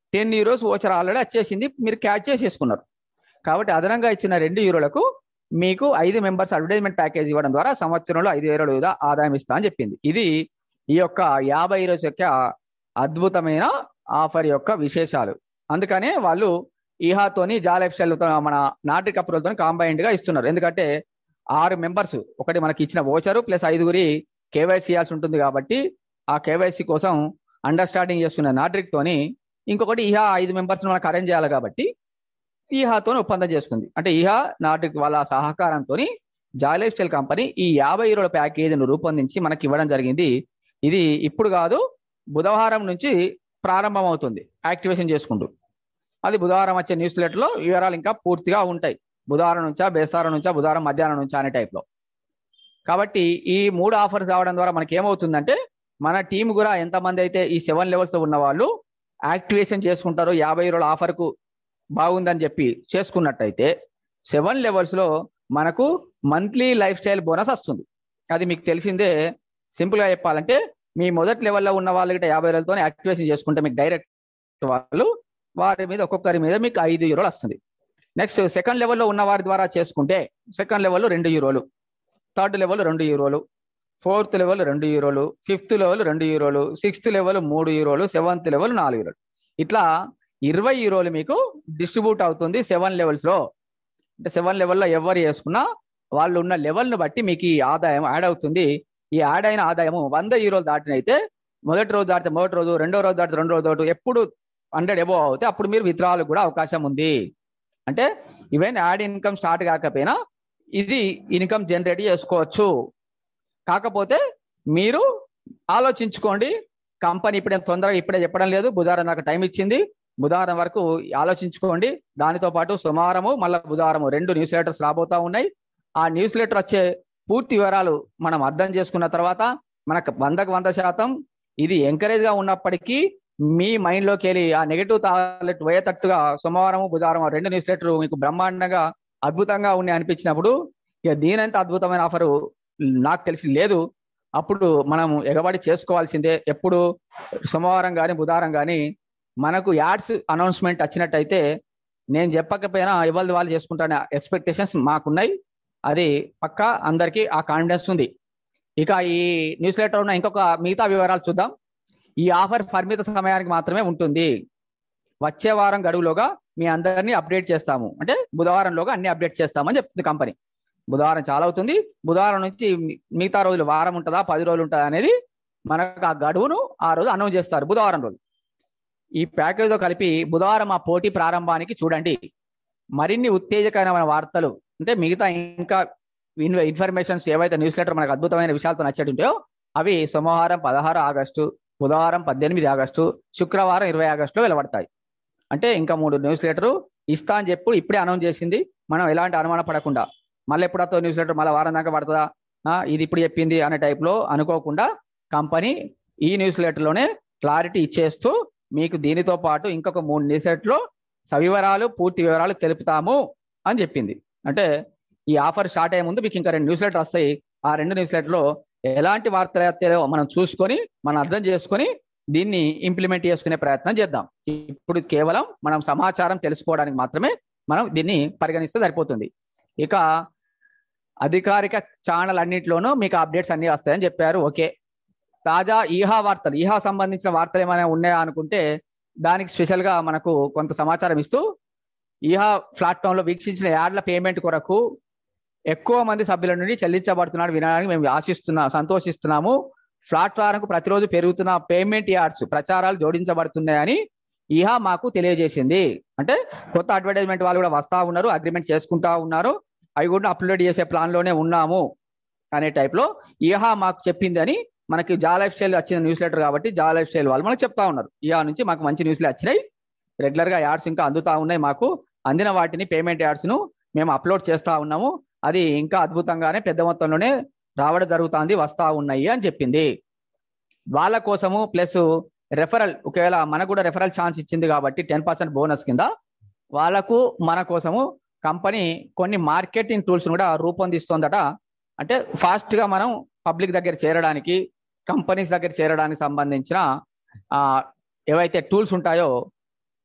టెన్ యూరోస్ ఓచర్ ఆల్రెడీ వచ్చేసింది మీరు క్యాచ్ చేసేసుకున్నారు కాబట్టి అదనంగా ఇచ్చిన రెండు యూరోలకు మీకు ఐదు మెంబర్స్ అడ్వర్టైజ్మెంట్ ప్యాకేజ్ ఇవ్వడం ద్వారా సంవత్సరంలో ఐదు యూరోలు విధంగా ఆదాయం ఇస్తా అని చెప్పింది ఇది ఈ యొక్క యాభై రోజు యొక్క అద్భుతమైన ఆఫర్ యొక్క విశేషాలు అందుకనే వాళ్ళు ఈహాతోని జాలైఫ్ స్టైల్తో మన నాటి కప్పులతో కాంబైన్డ్ గా ఇస్తున్నారు ఎందుకంటే ఆరు మెంబర్స్ ఒకటి మనకి ఇచ్చిన ఓచరు ప్లస్ ఐదుగురి కేవైసీ ఇవ్వాల్సి ఉంటుంది కాబట్టి ఆ కేవైసీ కోసం అండర్స్టాండింగ్ చేసుకున్న నాట్రిక్ తోని ఇంకొకటి ఈహా ఐదు మెంబర్స్ మనకు అరేంజ్ చేయాలి కాబట్టి ఈహాతో ఒప్పందం చేసుకుంది అంటే ఈహా నాట్రిక్ వాళ్ళ సహకారంతో జాలైఫ్ స్టైల్ కంపెనీ ఈ యాభై యూరోల ప్యాకేజీని రూపొందించి మనకి ఇవ్వడం జరిగింది ఇది ఇప్పుడు కాదు బుధవారం నుంచి ప్రారంభం అవుతుంది యాక్టివేషన్ చేసుకుంటూ అది బుధవారం వచ్చే న్యూస్ లెటర్లో వివరాలు ఇంకా పూర్తిగా ఉంటాయి బుధవారం నుంచా బేస్తారం నుంచా బుధవారం మధ్యాహ్నం నుంచా అనే టైప్లో కాబట్టి ఈ మూడు ఆఫర్స్ రావడం ద్వారా మనకి ఏమవుతుందంటే మన టీం కూడా ఎంతమంది అయితే ఈ సెవెన్ లెవెల్స్ ఉన్న వాళ్ళు యాక్టివేషన్ చేసుకుంటారో యాభై రోజుల ఆఫర్కు బాగుందని చెప్పి చేసుకున్నట్టయితే సెవెన్ లెవెల్స్లో మనకు మంత్లీ లైఫ్ స్టైల్ బోనస్ వస్తుంది అది మీకు తెలిసిందే సింపుల్గా చెప్పాలంటే మీ మొదటి లెవెల్లో ఉన్న వాళ్ళకి యాభై రోజులతో యాక్టివేషన్ చేసుకుంటే మీకు డైరెక్ట్ వాళ్ళు వారి మీద ఒక్కొక్కరి మీద మీకు ఐదు యూరోలు వస్తుంది నెక్స్ట్ సెకండ్ లెవెల్లో ఉన్న వారి ద్వారా చేసుకుంటే సెకండ్ లెవెల్లో రెండు యూరోలు థర్డ్ లెవెల్ రెండు యూరోలు ఫోర్త్ లెవెల్ రెండు యూరోలు ఫిఫ్త్ లెవెల్ రెండు యూరోలు సిక్స్త్ లెవెల్ మూడు యూరోలు సెవెంత్ లెవెల్ నాలుగు యూరోలు ఇట్లా ఇరవై యూరోలు మీకు డిస్ట్రిబ్యూట్ అవుతుంది సెవెన్ లెవెల్స్లో అంటే సెవెన్ లెవెల్లో ఎవరు చేసుకున్నా వాళ్ళు ఉన్న లెవెల్ను బట్టి మీకు ఈ ఆదాయం యాడ్ అవుతుంది ఈ యాడ్ అయిన ఆదాయము వంద యూరోలు దాటినైతే మొదటి రోజు దాటితే మొదటి రోజు రెండో రోజు దాటితే రెండో రోజు దాటి ఎప్పుడు హండ్రెడ్ ఎబో అవుతే అప్పుడు మీరు విత్డ్రాలు కూడా అవకాశం ఉంది అంటే ఈవెన్ యాడ్ ఇన్కమ్ స్టార్ట్ కాకపోయినా ఇది ఇన్కమ్ జనరేట్ చేసుకోవచ్చు కాకపోతే మీరు ఆలోచించుకోండి కంపెనీ ఇప్పుడే తొందరగా ఇప్పుడే చెప్పడం లేదు బుధవారం దాకా టైం ఇచ్చింది బుధవారం వరకు ఆలోచించుకోండి దానితో పాటు సోమవారము మళ్ళీ బుధవారము రెండు న్యూస్ లెటర్స్ రాబోతా ఉన్నాయి ఆ న్యూస్ లెటర్ వచ్చే పూర్తి వివరాలు మనం అర్థం చేసుకున్న తర్వాత మనకు వందకు వంద శాతం ఇది ఎంకరేజ్ గా ఉన్నప్పటికీ మీ మైండ్ లోకి వెళ్ళి ఆ నెగిటివ్ టాలెట్ పోయేటట్టుగా సోమవారం బుధవారం రెండు న్యూస్ లెటర్ మీకు బ్రహ్మాండంగా అద్భుతంగా ఉన్నాయి అనిపించినప్పుడు ఇక దీనంత అద్భుతమైన ఆఫరు నాకు తెలిసి లేదు అప్పుడు మనం ఎగబడి చేసుకోవాల్సిందే ఎప్పుడు సోమవారం కానీ బుధవారం కానీ మనకు యాడ్స్ అనౌన్స్మెంట్ వచ్చినట్టయితే నేను చెప్పకపోయినా ఎవరి వాళ్ళు చేసుకుంటానే ఎక్స్పెక్టేషన్స్ మాకున్నాయి అది పక్క అందరికీ ఆ కాన్ఫిడెన్స్ ఉంది ఇక ఈ న్యూస్ లెటర్ ఉన్న ఇంకొక మిగతా వివరాలు చూద్దాం ఈ ఆఫర్ పరిమిత సమయానికి మాత్రమే ఉంటుంది వచ్చే వారం గడువులోగా మీ అందరినీ అప్డేట్ చేస్తాము అంటే బుధవారంలోగా అన్ని అప్డేట్ చేస్తామని చెప్తుంది కంపెనీ బుధవారం చాలా అవుతుంది బుధవారం నుంచి మిగతా రోజులు వారం ఉంటుందా పది రోజులు ఉంటుందా అనేది మనకు ఆ గడువును ఆ రోజు అనౌన్స్ చేస్తారు బుధవారం రోజు ఈ ప్యాకేజ్తో కలిపి బుధవారం ఆ పోటీ ప్రారంభానికి చూడండి మరిన్ని ఉత్తేజకరమైన వార్తలు అంటే మిగతా ఇంకా ఇన్ఫర్మేషన్స్ ఏవైతే న్యూస్ లెటర్ మనకు అద్భుతమైన విషయాలతో నచ్చేటుంటాయో అవి సోమవారం పదహారు ఆగస్టు బుధవారం పద్దెనిమిది ఆగస్టు శుక్రవారం ఇరవై ఆగస్టులో వెలువడతాయి అంటే ఇంకా మూడు న్యూస్ లెటర్ ఇస్తా అని చెప్పి ఇప్పుడే అనౌన్స్ చేసింది మనం ఎలాంటి అనుమానం పడకుండా మళ్ళీ ఎప్పుడతో న్యూస్ లెటర్ మళ్ళీ వారం దాకా పడుతుందా ఇది ఇప్పుడు చెప్పింది అనే టైప్లో అనుకోకుండా కంపెనీ ఈ న్యూస్ లెటర్లోనే క్లారిటీ ఇచ్చేస్తూ మీకు దీనితో పాటు ఇంకొక మూడు న్యూస్ లెటర్లో సవివరాలు పూర్తి వివరాలు తెలుపుతాము అని చెప్పింది అంటే ఈ ఆఫర్ స్టార్ట్ అయ్యే ముందు మీకు ఇంకా రెండు న్యూస్ లెటర్ వస్తాయి ఆ రెండు న్యూస్ లెటర్లో ఎలాంటి వార్తలు వస్తాయో మనం చూసుకొని మనం అర్థం చేసుకొని దీన్ని ఇంప్లిమెంట్ చేసుకునే ప్రయత్నం చేద్దాం ఇప్పుడు కేవలం మనం సమాచారం తెలుసుకోవడానికి మాత్రమే మనం దీన్ని పరిగణిస్తే సరిపోతుంది ఇక అధికారిక ఛానల్ అన్నింటిలోనూ మీకు అప్డేట్స్ అన్ని వస్తాయని చెప్పారు ఓకే తాజా ఈహా వార్తలు ఈహా సంబంధించిన వార్తలు ఏమైనా ఉన్నాయా అనుకుంటే దానికి స్పెషల్గా మనకు కొంత సమాచారం ఇస్తూ ఈహా ప్లాట్ఫామ్లో వీక్షించిన యాడ్ల పేమెంట్ కొరకు ఎక్కువ మంది సభ్యుల నుండి చెల్లించబడుతున్నాడు వినడానికి మేము ఆశిస్తున్నా సంతోషిస్తున్నాము ప్లాట్ఫారంకు ప్రతిరోజు పెరుగుతున్న పేమెంట్ యాడ్స్ ప్రచారాలు జోడించబడుతున్నాయని ఈహా మాకు తెలియజేసింది అంటే కొత్త అడ్వర్టైజ్మెంట్ వాళ్ళు కూడా వస్తా ఉన్నారు అగ్రిమెంట్ చేసుకుంటా ఉన్నారు అవి కూడా అప్లోడ్ చేసే ప్లాన్ లోనే ఉన్నాము అనే టైప్లో ఈహా మాకు చెప్పింది అని మనకి జా లైఫ్ స్టైల్ వచ్చిన న్యూస్ లెటర్ కాబట్టి జా లైఫ్ స్టైల్ వాళ్ళు మనకు చెప్తా ఉన్నారు ఈహా నుంచి మాకు మంచి న్యూస్లే వచ్చినాయి రెగ్యులర్ గా యాడ్స్ ఇంకా అందుతా ఉన్నాయి మాకు అందిన వాటిని పేమెంట్ యాడ్స్ ను మేము అప్లోడ్ చేస్తా ఉన్నాము అది ఇంకా అద్భుతంగానే పెద్ద మొత్తంలోనే రావడం జరుగుతుంది వస్తా ఉన్నాయి అని చెప్పింది వాళ్ళ కోసము ప్లస్ రెఫరల్ ఒకవేళ మనకు కూడా రెఫరల్ ఛాన్స్ ఇచ్చింది కాబట్టి టెన్ పర్సెంట్ బోనస్ కింద వాళ్ళకు మన కోసము కంపెనీ కొన్ని మార్కెటింగ్ టూల్స్ కూడా రూపొందిస్తోందట అంటే ఫాస్ట్ గా మనం పబ్లిక్ దగ్గర చేరడానికి కంపెనీస్ దగ్గర చేరడానికి సంబంధించిన ఏవైతే టూల్స్ ఉంటాయో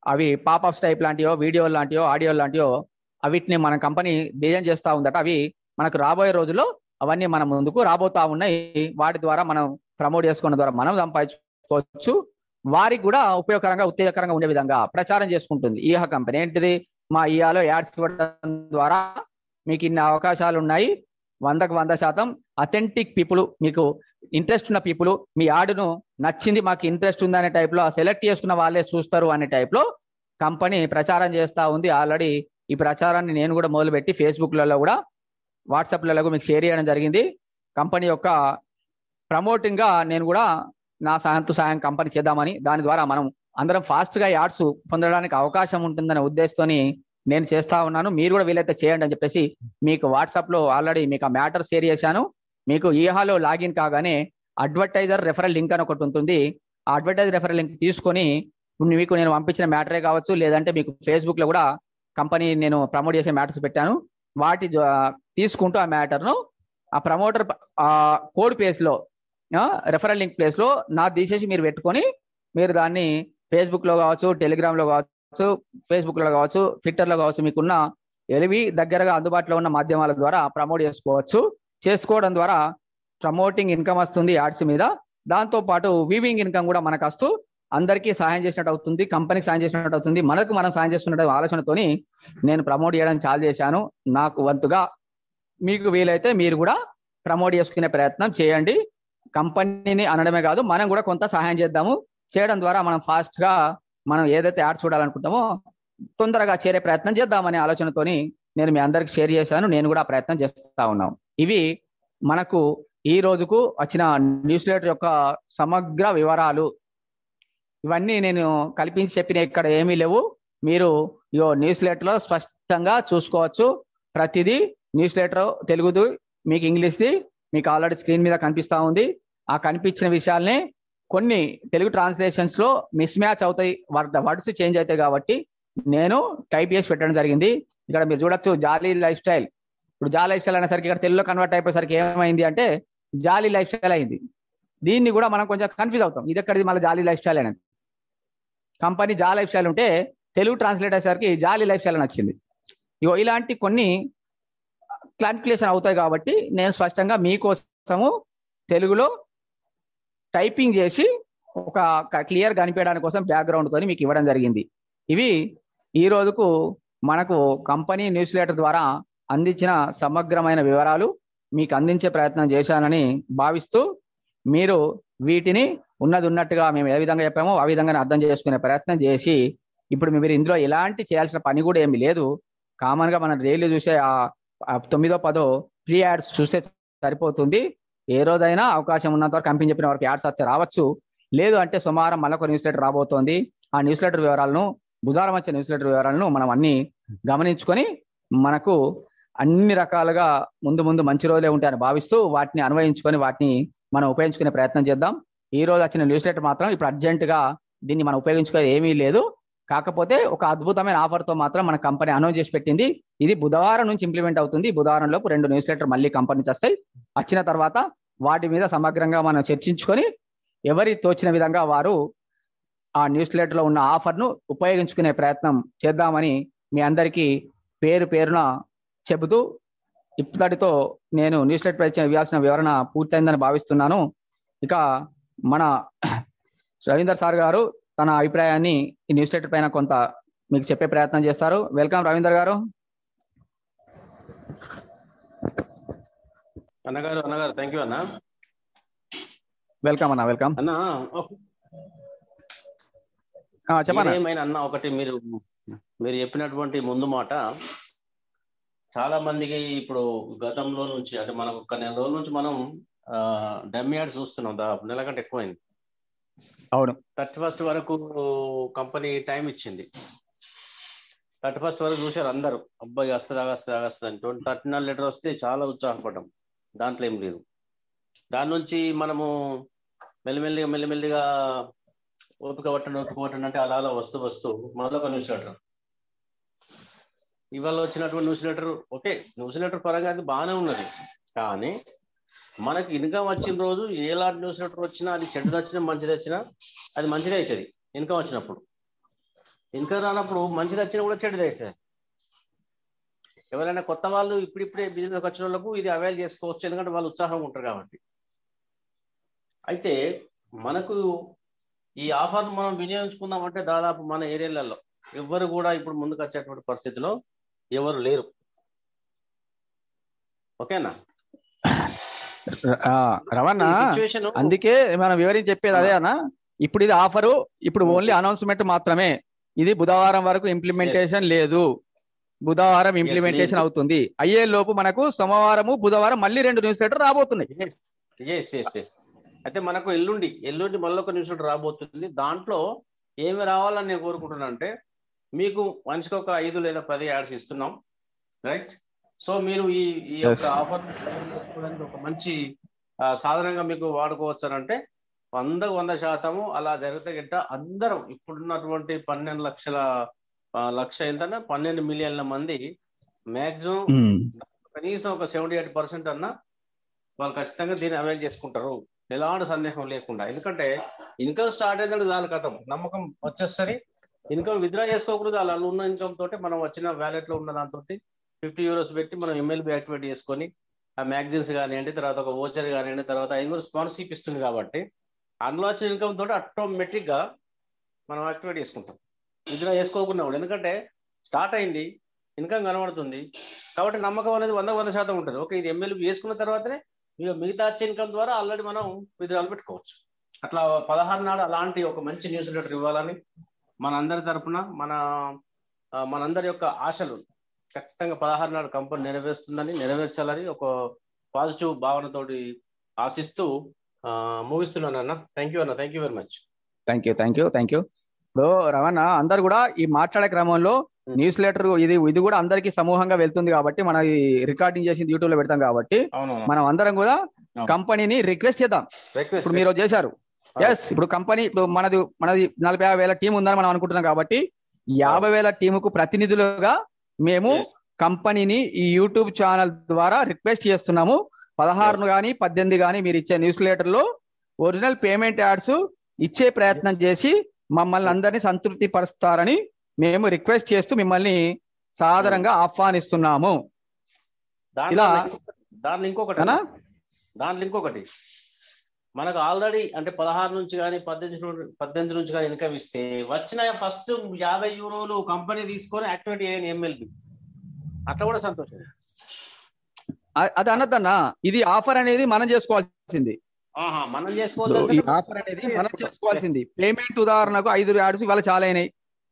అవి పాపప్స్ టైప్ లాంటివో వీడియో లాంటివో ఆడియో లాంటివో వీటిని మన కంపెనీ డిజైన్ చేస్తూ ఉందట అవి మనకు రాబోయే రోజుల్లో అవన్నీ మన ముందుకు రాబోతా ఉన్నాయి వాటి ద్వారా మనం ప్రమోట్ చేసుకున్న ద్వారా మనం సంపాదించుకోవచ్చు వారికి కూడా ఉపయోగకరంగా ఉత్తేజకరంగా ఉండే విధంగా ప్రచారం చేసుకుంటుంది ఈహా కంపెనీ ఏంటిది మా ఈహాలో యాడ్స్ ఇవ్వడం ద్వారా మీకు ఇన్ని అవకాశాలు ఉన్నాయి వందకు వంద శాతం అథెంటిక్ పీపుల్ మీకు ఇంట్రెస్ట్ ఉన్న పీపుల్ మీ యాడ్ను నచ్చింది మాకు ఇంట్రెస్ట్ ఉందనే టైప్లో సెలెక్ట్ చేసుకున్న వాళ్ళే చూస్తారు అనే టైప్లో కంపెనీ ప్రచారం చేస్తూ ఉంది ఆల్రెడీ ఈ ప్రచారాన్ని నేను కూడా మొదలుపెట్టి ఫేస్బుక్లలో కూడా వాట్సాప్లలో కూడా మీకు షేర్ చేయడం జరిగింది కంపెనీ యొక్క ప్రమోటింగ్గా నేను కూడా నా సాయంతో సాయం కంపెనీ చేద్దామని దాని ద్వారా మనం అందరం ఫాస్ట్గా యాడ్స్ పొందడానికి అవకాశం ఉంటుందనే ఉద్దేశంతోని నేను చేస్తా ఉన్నాను మీరు కూడా వీలైతే చేయండి అని చెప్పేసి మీకు వాట్సాప్లో ఆల్రెడీ మీకు ఆ మ్యాటర్ షేర్ చేశాను మీకు ఈహాలో లాగిన్ కాగానే అడ్వర్టైజర్ రెఫరల్ లింక్ అని ఒకటి ఉంటుంది ఆ అడ్వర్టైజర్ రెఫరల్ లింక్ తీసుకొని మీకు నేను పంపించిన మ్యాటరే కావచ్చు లేదంటే మీకు ఫేస్బుక్లో కూడా కంపెనీ నేను ప్రమోట్ చేసే మ్యాటర్స్ పెట్టాను వాటి తీసుకుంటూ ఆ మ్యాటర్ను ఆ ప్రమోటర్ ఆ కోడ్ పేజ్లో రెఫరల్ లింక్ ప్లేస్లో నా తీసేసి మీరు పెట్టుకొని మీరు దాన్ని ఫేస్బుక్లో కావచ్చు టెలిగ్రామ్లో కావచ్చు ఫేస్బుక్లో కావచ్చు ట్విట్టర్లో కావచ్చు మీకున్న ఎలివి దగ్గరగా అందుబాటులో ఉన్న మాధ్యమాల ద్వారా ప్రమోట్ చేసుకోవచ్చు చేసుకోవడం ద్వారా ప్రమోటింగ్ ఇన్కమ్ వస్తుంది యాడ్స్ మీద దాంతో పాటు వీవింగ్ ఇన్కమ్ కూడా మనకు వస్తూ అందరికీ సహాయం చేసినట్టు అవుతుంది కంపెనీకి సాయం చేసినట్టు అవుతుంది మనకు మనం సాయం చేసుకున్నట్టు ఆలోచనతోని నేను ప్రమోట్ చేయడం చాలా చేశాను నాకు వంతుగా మీకు వీలైతే మీరు కూడా ప్రమోట్ చేసుకునే ప్రయత్నం చేయండి కంపెనీని అనడమే కాదు మనం కూడా కొంత సహాయం చేద్దాము చేయడం ద్వారా మనం ఫాస్ట్గా మనం ఏదైతే యాడ్ చూడాలనుకుంటామో తొందరగా చేరే ప్రయత్నం చేద్దామనే ఆలోచనతోని నేను మీ అందరికి షేర్ చేశాను నేను కూడా ప్రయత్నం చేస్తా ఉన్నాం ఇవి మనకు ఈ రోజుకు వచ్చిన న్యూస్ లెటర్ యొక్క సమగ్ర వివరాలు ఇవన్నీ నేను కల్పించి చెప్పిన ఇక్కడ ఏమీ లేవు మీరు యో న్యూస్ లెటర్లో స్పష్టంగా చూసుకోవచ్చు ప్రతిదీ న్యూస్ లెటర్ తెలుగుది మీకు ఇంగ్లీష్ది మీకు ఆల్రెడీ స్క్రీన్ మీద కనిపిస్తూ ఉంది ఆ కనిపించిన విషయాల్ని కొన్ని తెలుగు ట్రాన్స్లేషన్స్ లో మిస్ మ్యాచ్ అవుతాయి వర్డ్స్ చేంజ్ అవుతాయి కాబట్టి నేను టైప్ చేసి పెట్టడం జరిగింది ఇక్కడ మీరు చూడొచ్చు జాలీ లైఫ్ స్టైల్ ఇప్పుడు జాలీ లైఫ్ స్టైల్ అనేసరికి ఇక్కడ తెలుగులో కన్వర్ట్ అయిపోయేసరికి ఏమైంది అంటే జాలీ లైఫ్ స్టైల్ అయింది దీన్ని కూడా మనం కొంచెం కన్ఫ్యూజ్ అవుతాం ఇది ఎక్కడిది మళ్ళీ జాలీ లైఫ్ స్టైల్ అనేది కంపెనీ జా లైఫ్ స్టైల్ ఉంటే తెలుగు ట్రాన్స్లేట్ అయ్యేసరికి జాలీ లైఫ్ స్టైల్ అని వచ్చింది ఇగో ఇలాంటి కొన్ని క్లారిఫికేషన్ అవుతాయి కాబట్టి నేను స్పష్టంగా మీకోసము తెలుగులో టైపింగ్ చేసి ఒక క్లియర్ కనిపించడానికి కోసం బ్యాక్గ్రౌండ్ తోని మీకు ఇవ్వడం జరిగింది ఇవి ఈ రోజుకు మనకు కంపెనీ న్యూస్ లెటర్ ద్వారా అందించిన సమగ్రమైన వివరాలు మీకు అందించే ప్రయత్నం చేశానని భావిస్తూ మీరు వీటిని ఉన్నది ఉన్నట్టుగా మేము ఏ విధంగా చెప్పామో ఆ విధంగానే అర్థం చేసుకునే ప్రయత్నం చేసి ఇప్పుడు మీరు ఇందులో ఎలాంటి చేయాల్సిన పని కూడా ఏమి లేదు కామన్ గా మనం డైలీ చూసే ఆ తొమ్మిదో పదో ఫ్రీ యాడ్స్ చూస్తే సరిపోతుంది ఏ రోజైనా అవకాశం ఉన్నంత వరకు కంపెనీ చెప్పిన వరకు యాడ్స్ వస్తే రావచ్చు లేదు అంటే సుమారం మళ్ళొక న్యూస్ లెటర్ రాబోతోంది ఆ న్యూస్ లెటర్ వివరాలను బుధవారం వచ్చే న్యూస్ లెటర్ వివరాలను మనం అన్ని గమనించుకొని మనకు అన్ని రకాలుగా ముందు ముందు మంచి రోజులే ఉంటాయని భావిస్తూ వాటిని అన్వయించుకొని వాటిని మనం ఉపయోగించుకునే ప్రయత్నం చేద్దాం ఈ రోజు వచ్చిన న్యూస్ లెటర్ మాత్రం ఇప్పుడు అర్జెంటుగా దీన్ని మనం ఉపయోగించుకోవాలి ఏమీ లేదు కాకపోతే ఒక అద్భుతమైన ఆఫర్తో మాత్రం మన కంపెనీ అనౌన్స్ చేసి పెట్టింది ఇది బుధవారం నుంచి ఇంప్లిమెంట్ అవుతుంది బుధవారం లోపు రెండు న్యూస్ లెటర్ మళ్ళీ కంపెనీ వస్తాయి వచ్చిన తర్వాత వాటి మీద సమగ్రంగా మనం చర్చించుకొని ఎవరి తోచిన విధంగా వారు ఆ న్యూస్ లెటర్లో ఉన్న ఆఫర్ను ఉపయోగించుకునే ప్రయత్నం చేద్దామని మీ అందరికీ పేరు పేరున చెబుతూ ఇప్పటితో నేను న్యూస్ లెటర్ ఇవ్వాల్సిన వివరణ పూర్తయిందని భావిస్తున్నాను ఇక మన రవీందర్ సార్ గారు తన అభిప్రాయాన్ని ఈ న్యూస్ లెటర్ పైన కొంత మీకు చెప్పే ప్రయత్నం చేస్తారు వెల్కమ్ రవీందర్ గారు అన్నగారు అన్నగారు థ్యాంక్ యూ అన్న వెల్కమ్ అన్న వెల్కమ్ అన్న చెప్పండి ఏమైనా అన్న ఒకటి మీరు మీరు చెప్పినటువంటి ముందు మాట చాలా మందికి ఇప్పుడు గతంలో నుంచి అంటే మనకు ఒక నెల రోజుల నుంచి మనం డమ్ యాడ్స్ చూస్తున్నాం దాదాపు నెల కంటే ఎక్కువైంది అవును థర్టీ ఫస్ట్ వరకు కంపెనీ టైం ఇచ్చింది థర్టీ ఫస్ట్ వరకు చూశారు అందరూ అబ్బాయి వస్తుంది వస్తుంది వస్తుంది అని ట్వంటీ థర్టీ నాలుగు లీటర్ వస్తే చాలా ఉత్సాహపడ్డాం దాంట్లో ఏం లేదు దాని నుంచి మనము మెల్లిమెల్లిగా మెల్లిమెల్లిగా ఓపిక పట్టండి ఓపిక పట్టండి అంటే అలా అలా వస్తూ వస్తూ మరొక న్యూస్ లెటర్ ఇవాళ వచ్చినటువంటి newsletter okay newsletter పరంగా అది బాగానే ఉన్నది కానీ మనకి ఇన్కమ్ వచ్చిన రోజు ఏలాంటి న్యూస్ లెటర్ వచ్చినా అది చెడ్డది వచ్చినా మంచిది వచ్చినా అది మంచిదే అవుతుంది ఇన్కమ్ వచ్చినప్పుడు ఇన్కమ్ రానప్పుడు మంచిది వచ్చినా కూడా చెడుది అవుతుంది ఎవరైనా కొత్త వాళ్ళు ఇప్పుడిప్పుడే బిజినెస్ వచ్చిన వాళ్ళకు ఇది అవైల్ చేసుకోవచ్చు ఎందుకంటే వాళ్ళు ఉత్సాహంగా ఉంటారు కాబట్టి అయితే మనకు ఈ ఆఫర్ మనం వినియోగించుకుందామంటే దాదాపు మన ఏరియాలలో ఎవరు కూడా ఇప్పుడు ముందుకు వచ్చేటువంటి పరిస్థితిలో ఎవరు లేరు ఓకేనా ఆ, రవణ ఈ సిచ్యువేషన్ అందుకే మనం వివరించి చెప్పేది అదే అన్న ఇప్పుడు ఇది ఆఫరు ఇప్పుడు ఓన్లీ అనౌన్స్మెంట్ మాత్రమే ఇది బుధవారం వరకు ఇంప్లిమెంటేషన్ లేదు బుధవారం ఇంప్లిమెంటేషన్ లేదు. అవుతుంది అయ్యే లోపు మనకు సోమవారము బుధవారం మళ్ళీ రెండు న్యూస్ లెటర్ రాబోతున్నాయి ఎస్ ఎస్ ఎస్ అయితే మనకు ఎల్లుండి ఎల్లుండి మళ్ళీ ఒక న్యూస్ రాబోతుంది దాంట్లో ఏమి రావాలని నేను కోరుకుంటున్నా అంటే మీకు మనిషికి ఒక ఐదు లేదా పది యాడ్స్ ఇస్తున్నాం రైట్ సో మీరు ఈ ఈ యొక్క Yes. ఆఫర్ చేసుకోవడానికి ఒక మంచి ఆ, సాధనంగా మీకు వాడుకోవచ్చు అని అంటే వందకు వంద శాతము అలా జరిగితే గిట్ట అందరం ఇప్పుడున్నటువంటి పన్నెండు లక్షల ఆ, లక్ష ఏంటంటే పన్నెండు మిలియన్ల మంది మాక్సిమం ఉమ్. కనీసం ఒక సెవెంటీ ఎయిట్ పర్సెంట్ అన్నా వాళ్ళు ఖచ్చితంగా దీన్ని అవైల్ చేసుకుంటారు ఎలాంటి సందేహం లేకుండా ఎందుకంటే ఇన్కమ్ స్టార్ట్ అయిందంటే చాలు కథం నమ్మకం వచ్చేసరి ఇన్కమ్ విత్డ్రా చేసుకోకూడదు అలా ఉన్న ఇన్కమ్ తోటి మనం వచ్చిన వ్యాలెట్ లో ఉన్న దాంతో ఫిఫ్టీ యూరోస్ పెట్టి మనం ఎమ్మెల్బి యాక్టివేట్ చేసుకొని ఆ మ్యాగజైన్స్ కానివ్వండి తర్వాత ఒక ఓచర్ కానివ్వండి తర్వాత ఐదు స్పాన్సర్షిప్ ఇస్తుంది కాబట్టి అందులో వచ్చిన ఇన్కమ్ తోటి ఆటోమేటిక్ గా మనం యాక్టివేట్ చేసుకుంటాం విత్డ్రా చేసుకోకుండా కూడా ఎందుకంటే స్టార్ట్ అయింది ఇన్కమ్ కనబడుతుంది కాబట్టి నమ్మకం అనేది వంద వంద శాతం ఉంటుంది ఓకే ఇది ఎమ్మెల్యే వేసుకున్న తర్వాతనే ఇక మిగతా వచ్చే ఇన్కమ్ ద్వారా ఆల్రెడీ మనం విధులు పెట్టుకోవచ్చు అట్లా పదహారు నాడు అలాంటి ఒక మంచి న్యూస్ లెటర్ ఇవ్వాలని మనందరి తరపున మన ఆ, మనందరి యొక్క ఆశలు ఖచ్చితంగా పదహారు నాడు కంపెనీ నెరవేరుస్తుందని నెరవేర్చాలని ఒక పాజిటివ్ భావనతోటి ఆశిస్తూ ఆ, ముగిస్తున్నాను అన్న థ్యాంక్ యూ అన్న thank you very much thank you thank you thank you ఇప్పుడు రవణ అందరు కూడా ఈ మాట్లాడే క్రమంలో న్యూస్ లెటర్ ఇది ఇది కూడా అందరికి సమూహంగా వెళ్తుంది కాబట్టి మనం ఈ రికార్డింగ్ చేసి యూట్యూబ్ లో పెడతాం కాబట్టి అవును మనం అందరం కూడా అవును. కంపెనీని రిక్వెస్ట్ చేద్దాం రిక్వెస్ట్ ఇప్పుడు మీరు చేశారు ఎస్ ఇప్పుడు కంపెనీ ఇప్పుడు మనది మనది నలభై యాభై వేల టీం ఉందని మనం అనుకుంటున్నాం కాబట్టి యాభై వేల టీముకు ప్రతినిధులుగా మేము కంపెనీని ఈ యూట్యూబ్ ఛానల్ ద్వారా రిక్వెస్ట్ చేస్తున్నాము పదహారును కానీ పద్దెనిమిది కానీ మీరు ఇచ్చే న్యూస్ లెటర్ లో ఒరిజినల్ పేమెంట్ యాడ్స్ ఇచ్చే ప్రయత్నం చేసి మమ్మల్ని అందరినీ సంతృప్తి పరుస్తారని మేము రిక్వెస్ట్ చేస్తూ మిమ్మల్ని సాదరంగా ఆహ్వానిస్తున్నాము దాంట్లో ఇలా- ఇంకొకటి- దాంట్లో ఇంకొకటి అనా? దాంట్లో ఇంకొకటి మనకు ఆల్రెడీ అంటే పదహారు నుంచి కానీ పద్దెనిమిది నుండి- పద్దెనిమిది నుంచి కానీ ఇన్కమ్ ఇస్తే వచ్చిన ఫస్ట్ యాభై యూరోలు కంపెనీ తీసుకొని యాక్టివేట్ చేయని ఎమ్మెల్యే అట్లా కూడా సంతోషం అ- అది అనద్దన్నా ఇది ఆఫర్ అనేది మనం చేసుకోవాల్సింది ఆహా మనం ఈ చేసుకోవాలి ఆఫర్ అనేది మనం చేసుకోవాల్సింది పేమెంట్ ఉదాహరణకు ఐదు యాడ్స్ ఇవాళ చాలా అయినాయి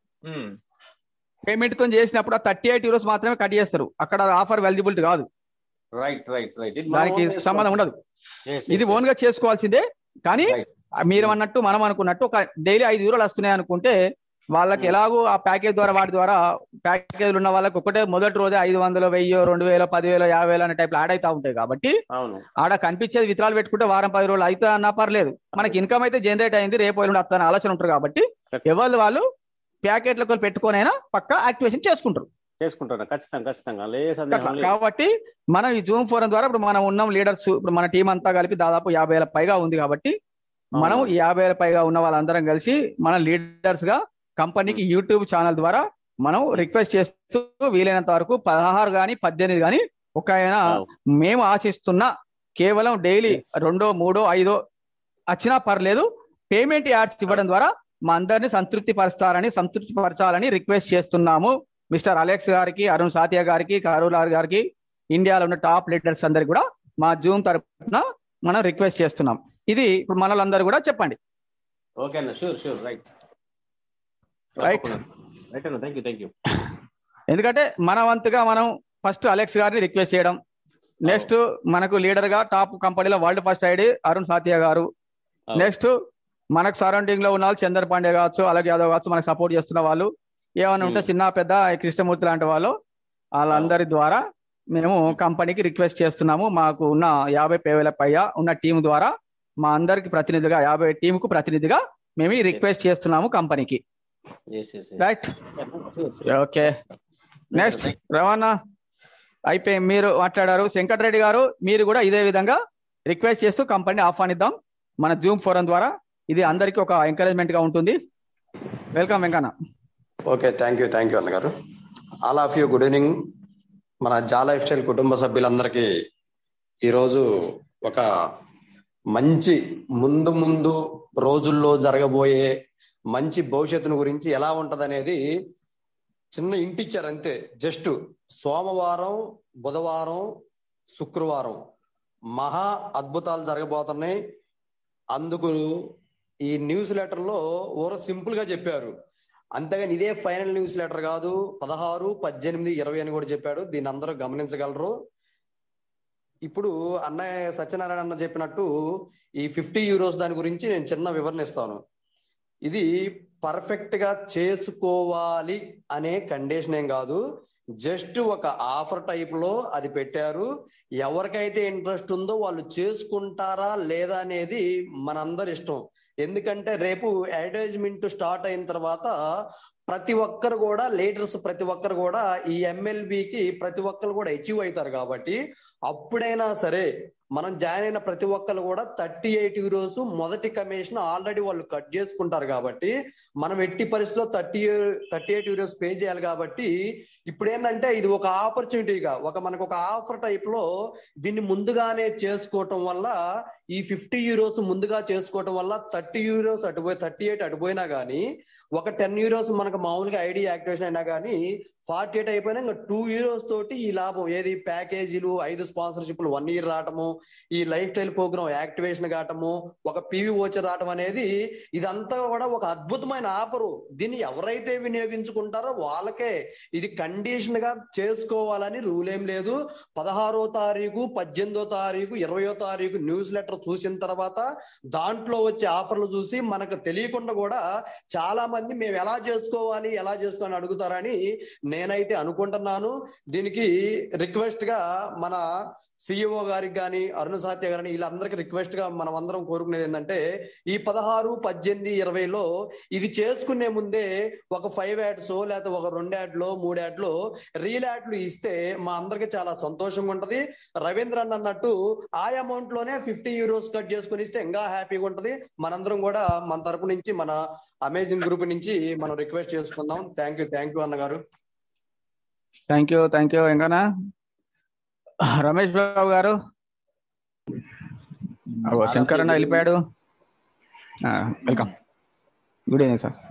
పేమెంట్ తో చేసినప్పుడు థర్టీ ఎయిట్ యూరోస్ మాత్రమే కట్ చేస్తారు అక్కడ ఆఫర్ ఎలిజిబిలిటీ కాదు రైట్ రైట్ రైట్ దానికి సంబంధం ఉండదు ఇది ఓన్ గా చేసుకోవాల్సిందే కానీ Right. మీరు అన్నట్టు మనం అనుకున్నట్టు ఒక డైలీ ఐదు యూరోలు వస్తున్నాయి అనుకుంటే వాళ్ళకి Hmm. ఎలాగో ఆ ప్యాకేజ్ ద్వారా వాటి ద్వారా ప్యాకేజ్ ఉన్న వాళ్ళకి ఒకటే మొదటి రోజే ఐదు వందలు వెయ్యి రెండు వేలు పదివేలు యాభై వేలు అనే టైప్ యాడ్ అవుతా ఉంటాయి కాబట్టి అవును ఆడ కనిపించేది విత్తనాలు పెట్టుకుంటే వారం పది రోజులు అయితే అన్నా పర్లేదు మనకి ఇన్కమ్ అయితే జనరేట్ అయింది రేపు ఎల్లుండి వస్తాను ఆలోచన ఉంటారు కాబట్టి ఎవరు వాళ్ళు ప్యాకెట్లకు పెట్టుకొనైనా పక్కా యాక్టివేషన్ చేసుకుంటారు చేసుకుంటాను ఖచ్చితంగా ఖచ్చితంగా లే అట్లా సందేహం లేదు కాబట్టి మనం ఈ జూమ్ ఫోరం ద్వారా ఇప్పుడు మనం ఉన్నాం లీడర్స్ ఇప్పుడు మన టీం అంతా కలిపి దాదాపు యాభై వేల పైగా ఉంది కాబట్టి మనం అవును. ఈ యాభై వేల పైగా ఉన్న వాళ్ళందరం కలిసి మన లీడర్స్ గా కంపెనీకి యూట్యూబ్ ఛానల్ ద్వారా మనం రిక్వెస్ట్ చేస్తూ వీలైనంత వరకు పదహారు గాని పద్దెనిమిది గాని ఒక ఆయన అవును. మేము ఆశిస్తున్న కేవలం డైలీ Yes. రెండో మూడో ఐదో వచ్చినా పర్లేదు పేమెంట్ యాడ్స్ ఇవ్వడం ద్వారా మా అందరిని సంతృప్తి పరుస్తారని సంతృప్తి పరచాలని రిక్వెస్ట్ చేస్తున్నాము మిస్టర్ అలెక్స్ గారికి అరుణ్ సాతియా గారికి కరూలార్ గారికి ఇండియాలో ఉన్న టాప్ లీడర్స్ అందరికి కూడా మా జూమ్ తరపున మనం రిక్వెస్ట్ చేస్తున్నాం ఇది ఇప్పుడు మనలందరూ కూడా చెప్పండి ఓకే అన్న sure sure right Right. Right అన్న థ్యాంక్ యూ థ్యాంక్ యూ ఎందుకంటే మన వంతుగా మనం ఫస్ట్ అలెక్స్ గారిని రిక్వెస్ట్ చేయడం నెక్స్ట్ మనకు లీడర్ గా టాప్ కంపెనీలో world first ID Arun Sathiya garu అవును. నెక్స్ట్ మనకు సరౌండింగ్ లో ఉన్న వాళ్ళు చందర్ పాండే కావచ్చు అలాగే యాదవ్ కావచ్చు మనకు సపోర్ట్ చేస్తున్న వాళ్ళు ఏమైనా ఉంటే Hmm. చిన్న పెద్ద ఈ కృష్ణమూర్తి లాంటి వాళ్ళు వాళ్ళందరి ద్వారా మేము కంపెనీకి రిక్వెస్ట్ చేస్తున్నాము మాకు ఉన్న యాభై పేవేల పైగా ఉన్న టీం ద్వారా మా అందరికి ప్రతినిధిగా యాభై టీం కు ప్రతినిధిగా మేము ఈ రిక్వెస్ట్ చేస్తున్నాము కంపెనీకి yes yes right okay next రవాణా అయిపోయి మీరు మాట్లాడారు వెంకటరెడ్డి గారు మీరు కూడా ఇదే విధంగా రిక్వెస్ట్ చేస్తూ కంపెనీ ఆహ్వానిద్దాం మన జూమ్ ఫోరం ద్వారా ఇది అందరికీ ఒక ఎంకరేజ్మెంట్ గా ఉంటుంది welcome Venkanna okay thank you thank you అన్నగారు all of you good evening మన జా లైఫ్ స్టైల్ కుటుంబ సభ్యులందరికీ ఈరోజు ఒక మంచి ముందు ముందు రోజుల్లో జరగబోయే మంచి భవిష్యత్తును గురించి ఎలా ఉంటదనేది చిన్న ఇంటిచ్చారు అంతే జస్ట్ సోమవారం బుధవారం శుక్రవారం మహా అద్భుతాలు జరగబోతున్నాయి అందుకు ఈ న్యూస్ లెటర్ లో ఓరో సింపుల్ గా చెప్పారు అంతేగాని ఇదే ఫైనల్ న్యూస్ లెటర్ కాదు పదహారు పద్దెనిమిది ఇరవై అని కూడా చెప్పాడు దీన్ని అందరూ గమనించగలరు ఇప్పుడు అన్నయ్య సత్యనారాయణ అన్న చెప్పినట్టు ఈ ఫిఫ్టీ యూరోస్ దాని గురించి నేను చిన్న వివరణ ఇస్తాను ఇది పర్ఫెక్ట్ గా చేసుకోవాలి అనే కండిషన్ ఏం కాదు జస్ట్ ఒక ఆఫర్ టైప్ లో అది పెట్టారు ఎవరికైతే ఇంట్రెస్ట్ ఉందో వాళ్ళు చేసుకుంటారా లేదా అనేది మనందరి ఇష్టం ఎందుకంటే రేపు అడ్వర్టైజ్మెంట్ స్టార్ట్ అయిన తర్వాత ప్రతి ఒక్కరు కూడా లీడర్స్ ప్రతి ఒక్కరు కూడా ఈ ఎంఎల్బికి ప్రతి ఒక్కరు కూడా అచీవ్ అవుతారు కాబట్టి అప్పుడైనా సరే మనం జాయిన్ అయిన ప్రతి ఒక్కరు కూడా థర్టీ ఎయిట్ యూరోస్ మొదటి కమిషన్ ఆల్రెడీ వాళ్ళు కట్ చేసుకుంటారు కాబట్టి మనం ఎట్టి పరిస్థితిలో thirty thirty eight euros pay చేయాలి కాబట్టి ఇప్పుడు ఏంటంటే ఇది ఒక ఆపర్చునిటీగా ఒక మనకు ఒక ఆఫర్ టైప్ లో దీన్ని ముందుగానే చేసుకోవటం వల్ల ఈ ఫిఫ్టీ యూరోస్ ముందుగా చేసుకోవటం వల్ల థర్టీ యూరోస్ అటుపోయి థర్టీ ఎయిట్ అటుపోయినా కానీ ఒక టెన్ యూరోస్ మనకు మామూలుగా ఐడి యాక్టివేషన్ అయినా కానీ ఫార్టీ ఎయిట్ అయిపోయినా ఇంకా టూ యూరోస్ తోటి ఈ లాభం ఏది ప్యాకేజీలు ఐదు స్పాన్సర్షిప్లు వన్ ఇయర్ రావటము ఈ లైఫ్ స్టైల్ ప్రోగ్రామ్ యాక్టివేషన్ కావటము ఒక పీవీ ఓచర్ రావటం అనేది ఇదంతా కూడా ఒక అద్భుతమైన ఆఫరు దీన్ని ఎవరైతే వినియోగించుకుంటారో వాళ్ళకే ఇది కండిషన్ గా చేసుకోవాలని రూల్ ఏం లేదు పదహారో తారీఖు పద్దెనిమిదో తారీఖు ఇరవయో తారీఖు న్యూస్ లెటర్ చూసిన తర్వాత దాంట్లో వచ్చే ఆఫర్లు చూసి మనకు తెలియకుండా కూడా చాలా మంది మేము ఎలా చేసుకోవాలి ఎలా చేసుకోవాలని అడుగుతారని నేనైతే అనుకుంటున్నాను దీనికి రిక్వెస్ట్ గా మన సిఇఓ గారికి కానీ అరుణ సాత్య గారిని వీళ్ళందరికీ రిక్వెస్ట్ గా మనం అందరం కోరుకునేది ఏంటంటే ఈ పదహారు పద్దెనిమిది ఇరవైలో ఇది చేసుకునే ముందే ఒక ఫైవ్ యాడ్స్ లేకపోతే ఒక రెండు యాడ్లో మూడు యాడ్లో రీల్ యాడ్లు ఇస్తే మా అందరికి చాలా సంతోషంగా ఉంటది రవీంద్ర అన్న అన్నట్టు ఆ అమౌంట్ లోనే ఫిఫ్టీ యూరోస్ కట్ చేసుకుని ఇస్తే ఇంకా హ్యాపీగా ఉంటది మనందరం కూడా మన తరపు నుంచి మన అమేజింగ్ గ్రూప్ నుంచి మనం రిక్వెస్ట్ చేసుకుందాం థ్యాంక్ యూ థ్యాంక్ యూ అన్నగారు థ్యాంక్ యూ థ్యాంక్ యూ ఇంకానా రమేష్ బాబు గారు అగో శంకర్ అన్న వెళ్ళిపోయాడు welcome good evening sir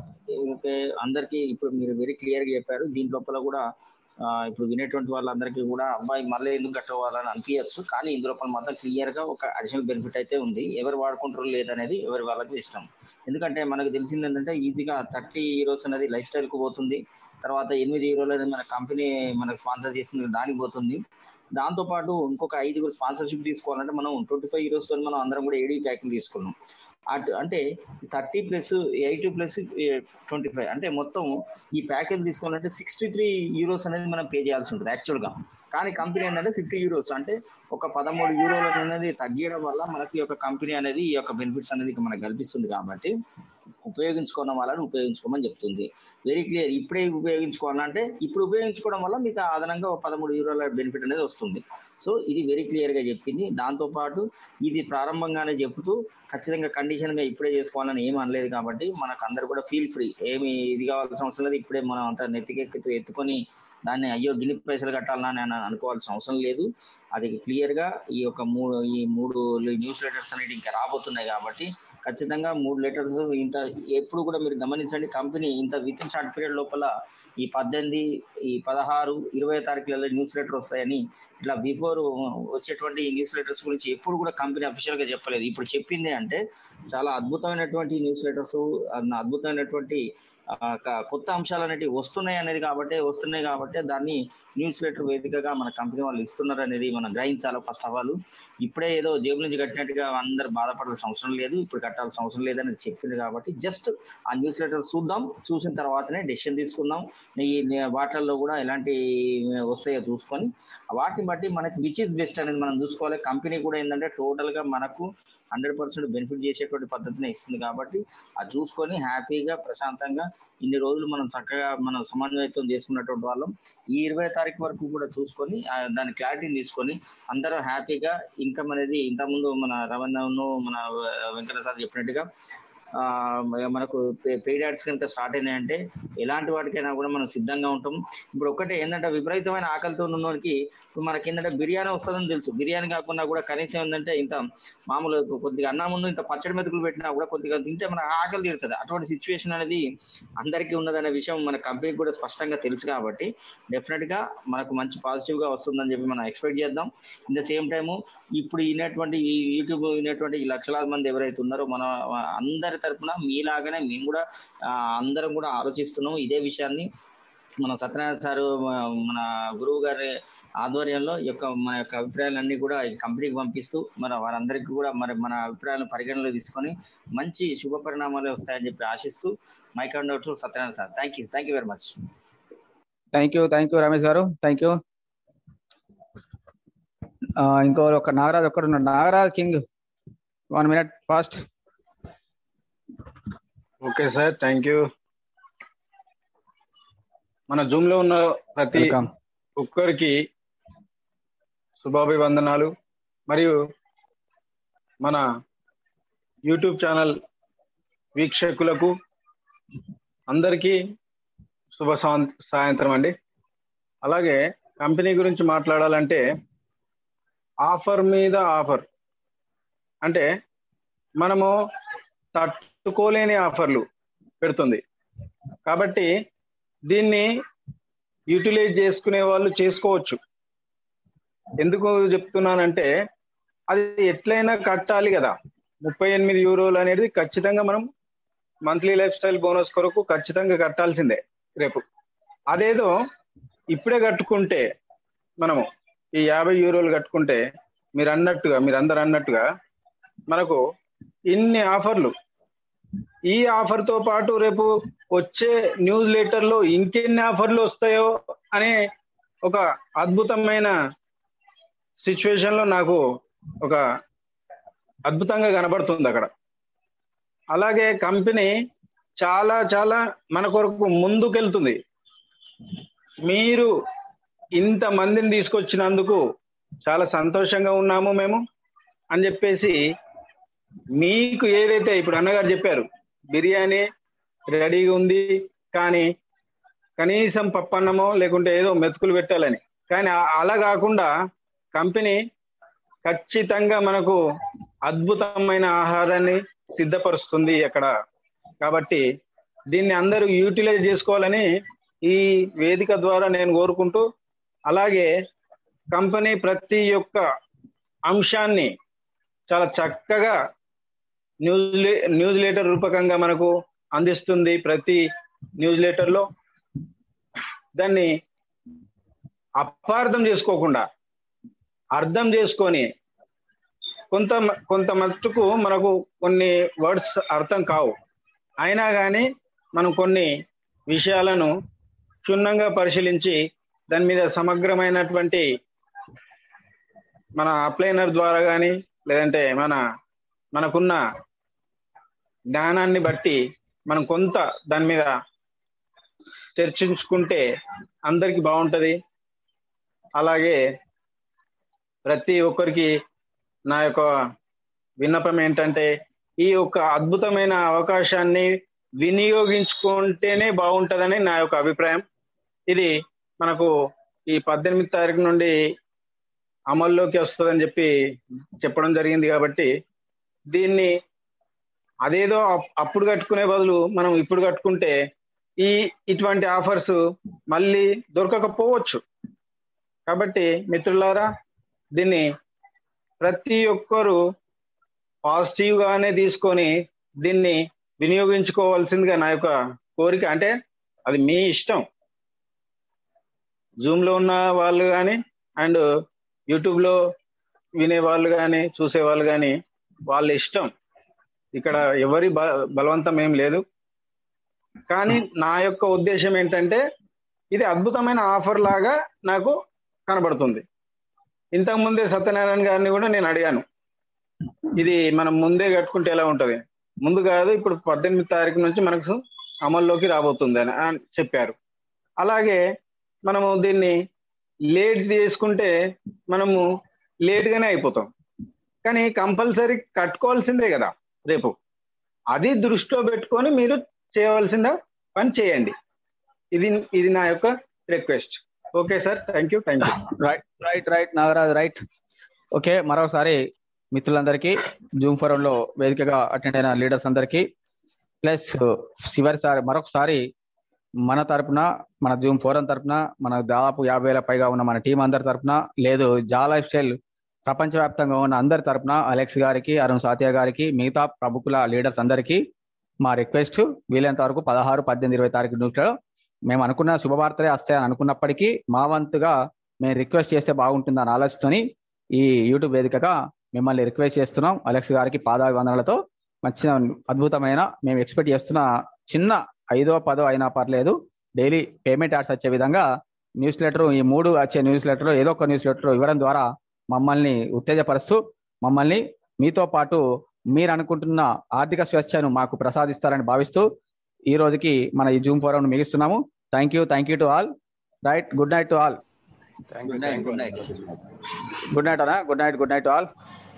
okay అందరికి ఇప్పుడు మీరు వెరీ క్లియర్ గా చెప్పారు దీని లోపల కూడా ఆ, ఇప్పుడు వినేటువంటి వాళ్ళందరికీ కూడా అబ్బాయి మళ్ళీ ఎందుకు కట్టవాలని అనిపించచ్చు కానీ ఇందులో మాత్రం క్లియర్ గా ఒక అడిషనల్ బెనిఫిట్ అయితే ఉంది ఎవరు వాడుకుంటారో లేదనేది ఎవరి వాళ్ళకి ఇష్టం ఎందుకంటే మనకు తెలిసింది ఏంటంటే ఈజీగా థర్టీ హీరోస్ అనేది లైఫ్ స్టైల్ కు పోతుంది తర్వాత ఎనిమిది హీరోలు అనేది మన కంపెనీ మనకు స్పాన్సర్ చేసింది దానికి పోతుంది దాంతో పాటు ఇంకొక ఐదుగురు స్పాన్సర్షిప్ తీసుకోవాలంటే మనం ట్వంటీ ఫైవ్ హీరోస్ తో మనం అందరం కూడా ఏడీ ప్యాకింగ్ తీసుకున్నాం అటు అంటే thirty plus eighty plus twenty five అంటే మొత్తం ఈ ప్యాకేజ్ తీసుకోవాలంటే సిక్స్టీ త్రీ యూరోస్ అనేది మనం పే చేయాల్సి ఉంటుంది యాక్చువల్గా కానీ కంపెనీ ఏంటంటే ఫిఫ్టీ యూరోస్ అంటే ఒక పదమూడు యూరోలు అనేది తగ్గించడం వల్ల మనకి ఈ యొక్క కంపెనీ అనేది ఈ యొక్క బెనిఫిట్స్ అనేది మనకు కల్పిస్తుంది కాబట్టి ఉపయోగించుకోవడం వాళ్ళని ఉపయోగించుకోమని చెప్తుంది వెరీ క్లియర్ ఇప్పుడే ఉపయోగించుకోవాలంటే ఇప్పుడు ఉపయోగించుకోవడం వల్ల మీకు అదనంగా ఒక పదమూడు యూరోల బెనిఫిట్ అనేది వస్తుంది సో ఇది వెరీ క్లియర్ గా చెప్పింది దాంతో పాటు ఇది ప్రారంభంగానే చెబుతూ ఖచ్చితంగా కండిషన్ గా ఇప్పుడే చేసుకోవాలని ఏం అనలేదు కాబట్టి మనకు అందరు కూడా ఫీల్ ఫ్రీ ఏమి ఇది కావాల్సిన అవసరం లేదు ఇప్పుడే మనం అంతా నెత్తికెక్కుతూ ఎత్తుకొని దాన్ని అయ్యో గిన్ని పైసలు కట్టాలని అని అనుకోవాల్సిన అవసరం లేదు అది క్లియర్ గా ఈ యొక్క మూడు ఈ మూడు న్యూస్ లెటర్స్ అనేవి ఇంకా రాబోతున్నాయి కాబట్టి ఖచ్చితంగా మూడు లెటర్స్ ఇంత ఎప్పుడు కూడా మీరు గమనించండి కంపెనీ ఇంత విత్ ఇన్ షార్ట్ పీరియడ్ లోపల ఈ పద్దెనిమిది ఈ పదహారు ఇరవై తారీఖులలో న్యూస్ లెటర్ వస్తాయని ఇట్లా బిఫోర్ వచ్చేటువంటి న్యూస్ లెటర్స్ గురించి ఎప్పుడు కూడా కంపెనీ అఫీషియల్ గా చెప్పలేదు ఇప్పుడు చెప్పింది అంటే చాలా అద్భుతమైనటువంటి న్యూస్ లెటర్స్ అద్భుతమైనటువంటి ఆ, క- కొత్త అంశాలు అనేటివి వస్తున్నాయి అనేది కాబట్టి వస్తున్నాయి కాబట్టి దాన్ని న్యూస్ లెటర్ వేదికగా మన కంపెనీ వాళ్ళు ఇస్తున్నారు అనేది మనం గ్రహించాలి ఫస్ట్ ఆఫ్ ఆల్ ఇప్పుడే ఏదో జేబు నుంచి కట్టినట్టుగా అందరు బాధపడాల్సిన అవసరం లేదు ఇప్పుడు కట్టాల్సిన అవసరం లేదని చెప్పింది కాబట్టి జస్ట్ ఆ న్యూస్ లెటర్ చూద్దాం చూసిన తర్వాతనే డెసిషన్ తీసుకుందాం ఈ వాటిల్లో కూడా ఎలాంటి వస్తాయో చూసుకొని వాటిని బట్టి మనకి విచ్ ఇస్ బెస్ట్ అనేది మనం చూసుకోవాలి కంపెనీ కూడా ఏంటంటే టోటల్ గా మనకు హండ్రెడ్ పర్సెంట్ బెనిఫిట్ చేసేటువంటి పద్ధతిని ఇస్తుంది కాబట్టి అది చూసుకొని హ్యాపీగా ప్రశాంతంగా ఇన్ని రోజులు మనం చక్కగా మనం సమన్వయత్వం చేసుకున్నటువంటి వాళ్ళం ఈ ఇరవై తారీఖు వరకు కూడా చూసుకొని ఆ, దాని క్లారిటీని తీసుకొని అందరూ హ్యాపీగా ఇన్కమ్ అనేది ఇంతకుముందు మన రవణను మన వెంకట సార్ చెప్పినట్టుగా ఆ, మనకు పెయిడ్ యాడ్స్ కనుక స్టార్ట్ అయినాయంటే ఎలాంటి వాటికైనా కూడా మనం సిద్ధంగా ఉంటాం ఇప్పుడు ఒకటే ఏంటంటే విపరీతమైన ఆకలితో ఉన్నోడికి ఇప్పుడు మనకి ఏంటంటే బిర్యానీ వస్తుందని తెలుసు బిర్యానీ కాకుండా కూడా కనీసం ఏంటంటే ఇంత మామూలు కొద్దిగా అన్నం ముందు ఇంత పచ్చడి మెతుకులు పెట్టినా కూడా కొద్దిగా తింటే మన ఆకలి తీరుతుంది అటువంటి సిచ్యువేషన్ అనేది అందరికీ ఉన్నదనే విషయం మన కంపెనీకి కూడా స్పష్టంగా తెలుసు కాబట్టి డెఫినెట్ గా మనకు మంచి పాజిటివ్ గా వస్తుందని చెప్పి మనం ఎక్స్పెక్ట్ చేద్దాం ఇన్ ద సేమ్ టైము ఇప్పుడు వినేటువంటి ఈ యూట్యూబ్ వినేటువంటి ఈ లక్షలాది మంది ఎవరైతే ఉన్నారో మన అందరి తరపున మీలాగానే మేము కూడా ఆ, అందరం కూడా ఆలోచిస్తున్నాం ఇదే విషయాన్ని మన సత్యనారాయణ సారు మన గురువు గారి ఆధ్వర్యంలో ఈ యొక్క మన యొక్క అభిప్రాయాలన్నీ కూడా ఈ కంపెనీకి పంపిస్తూ మన వారందరికీ కూడా మరి మన అభిప్రాయాలను పరిగణలో తీసుకొని మంచి శుభ పరిణామాలు వస్తాయని చెప్పి ఆశిస్తూ mic hand to Satyanarayana sir thank you thank you very much thank you thank you Ramesh garu thank you ఇంకో ఒక నాగరాజ్ ఒక్కడు ఉన్నాడు Nagaraj king one minute fast okay sir thank you మన జూమ్ లో ఉన్న ప్రతి వెల్కమ్ ఒక్కరికి శుభాభివందనాలు మరియు మన యూట్యూబ్ ఛానల్ వీక్షకులకు అందరికీ శుభ సాయం- సాయంత్రం అండి అలాగే కంపెనీ గురించి మాట్లాడాలంటే ఆఫర్ మీద ఆఫర్ అంటే మనము తట్టుకోలేని ఆఫర్లు పెడుతుంది కాబట్టి దీన్ని యూటిలైజ్ చేసుకునే వాళ్ళు చేసుకోవచ్చు ఎందుకు చెప్తున్నానంటే అది ఎట్లయినా కట్టాలి కదా ముప్పై ఎనిమిది యూరోలు అనేది ఖచ్చితంగా మనం మంత్లీ లైఫ్ స్టైల్ బోనస్ కొరకు ఖచ్చితంగా కట్టాల్సిందే రేపు అదేదో ఇప్పుడే కట్టుకుంటే మనము ఈ యాభై యూరోలు కట్టుకుంటే మీరు అన్నట్టుగా మీరు అందరు అన్నట్టుగా మనకు ఇన్ని ఆఫర్లు ఈ ఆఫర్ తో పాటు రేపు వచ్చే న్యూస్ లెటర్ లో ఇంకెన్ని ఆఫర్లు వస్తాయో అనే ఒక అద్భుతమైన సిచ్యువేషన్ లో నాకు ఒక అద్భుతంగా కనబడుతుంది అక్కడ అలాగే కంపెనీ చాలా చాలా మన కొరకు ముందుకెళ్తుంది మీరు ఇంత మందిని తీసుకొచ్చినందుకు చాలా సంతోషంగా ఉన్నాము మేము అని చెప్పేసి మీకు ఏదైతే ఇప్పుడు అన్నగారు చెప్పారు బిర్యానీ రెడీగా ఉంది కానీ కనీసం పప్పన్నమో లేకుంటే ఏదో మెతుకులు పెట్టాలని కానీ ఆ- అలా కాకుండా కంపెనీ ఖచ్చితంగా మనకు అద్భుతమైన ఆహారాన్ని సిద్ధపరుస్తుంది అక్కడ కాబట్టి దీన్ని అందరూ యూటిలైజ్ చేసుకోవాలని ఈ వేదిక ద్వారా నేను కోరుకుంటూ అలాగే కంపెనీ ప్రతి ఒక్క అంశాన్ని చాలా చక్కగా న్యూస్ లే- న్యూస్ లెటర్ రూపకంగా మనకు అందిస్తుంది ప్రతి న్యూస్ లెటర్ లో దాన్ని అపార్థం చేసుకోకుండా అర్థం చేసుకొని కొంత కొంత మట్టుకు మనకు కొన్ని వర్డ్స్ అర్థం కావు అయినా కానీ మనం కొన్ని విషయాలను క్షుణ్ణంగా పరిశీలించి దాని మీద సమగ్రమైనటువంటి మన అప్లైనర్ ద్వారా కానీ లేదంటే మన మనకున్న జ్ఞానాన్ని బట్టి మనం కొంత దాని మీద చర్చించుకుంటే అందరికి బాగుంటది అలాగే ప్రతి ఒక్కరికి నా యొక్క విన్నపం ఏంటంటే ఈ యొక్క అద్భుతమైన అవకాశాన్ని వినియోగించుకుంటేనే బాగుంటదని నా యొక్క అభిప్రాయం ఇది మనకు ఈ పద్దెనిమిది తారీఖు నుండి అమల్లోకి వస్తుందని చెప్పి చెప్పడం జరిగింది కాబట్టి దీన్ని అదేదో అప్- అప్పుడు కట్టుకునే బదులు మనం ఇప్పుడు కట్టుకుంటే ఈ ఇటువంటి ఆఫర్స్ మళ్ళీ దొరకకపోవచ్చు కాబట్టి మిత్రులారా దీన్ని ప్రతి ఒక్కరూ పాజిటివ్ గానే తీసుకొని దీన్ని వినియోగించుకోవాల్సిందిగా నా యొక్క కోరిక అంటే అది మీ ఇష్టం జూమ్ లో ఉన్న వాళ్ళు కానీ అండ్ యూట్యూబ్ లో వినే వాళ్ళు కానీ చూసే వాళ్ళు కానీ వాళ్ళ ఇష్టం ఇక్కడ ఎవరి బ- బలవంతం ఏం లేదు కానీ నా యొక్క ఉద్దేశం ఏంటంటే ఇది అద్భుతమైన ఆఫర్ లాగా నాకు కనబడుతుంది ఇంతకు ముందే సత్యనారాయణ గారిని కూడా నేను అడిగాను ఇది మనం ముందే కట్టుకుంటే ఎలా ఉంటది ముందు కాదు ఇప్పుడు పద్దెనిమిది తారీఖు నుంచి మనకు అమల్లోకి రాబోతుంది అని అని చెప్పారు అలాగే మనము దీన్ని లేట్ చేసుకుంటే మనము లేట్ గానే అయిపోతాం కానీ కంపల్సరీ కట్టుకోవాల్సిందే కదా రేపు అది దృష్టిలో పెట్టుకొని మీరు చేయవలసిన పని చేయండి ఇది ఇది నా యొక్క request okay sir thank you thank you right right right Nagaraj right okay మరొకసారి మిత్రులందరికీ జూమ్ ఫోరం లో వేదికగా అటెండ్ అయిన లీడర్స్ అందరికీ ప్లస్ చివరిసారి మరొకసారి మన తరపున మన జూమ్ ఫోరం తరపున మన దాదాపు యాభై వేల పైగా ఉన్న మన టీం అందరి తరపున లేదు జా లైఫ్ స్టైల్ ప్రపంచవ్యాప్తంగా ఉన్న అందరి తరపున అలెక్స్ గారికి అరుణ్ సాత్య గారికి మిగతా ప్రముఖుల లీడర్స్ అందరికీ మా రిక్వెస్ట్ వీలైనంత వరకు పదహారు పద్దెనిమిది ఇరవై తారీఖు న్యూస్లో మేము అనుకున్న శుభవార్తలే వస్తాయని అనుకున్నప్పటికీ మా వంతుగా మేము రిక్వెస్ట్ చేస్తే బాగుంటుందని ఆలోచిస్తూని ఈ యూట్యూబ్ వేదికగా మిమ్మల్ని రిక్వెస్ట్ చేస్తున్నాం అలెక్స్ గారికి పాదాభివందనలతో మంచి అద్భుతమైన మేము ఎక్స్పెక్ట్ చేస్తున్న చిన్న ఐదో పదో అయినా పర్లేదు డైలీ పేమెంట్ యాడ్స్ వచ్చే విధంగా న్యూస్ లెటర్ ఈ మూడు వచ్చే న్యూస్ లెటర్ ఏదో ఒక న్యూస్ లెటర్ ఇవ్వడం ద్వారా మమ్మల్ని ఉత్తేజపరుస్తూ మమ్మల్ని మీతో పాటు మీరు అనుకుంటున్న ఆర్థిక స్వేచ్ఛను మాకు ప్రసాదిస్తారని భావిస్తూ ఈ రోజుకి మన ఈ జూమ్ ఫోరం ముగిస్తున్నాము thank you thank you to all right good night to all thank you good night thank you good night good night అనా good night good night to all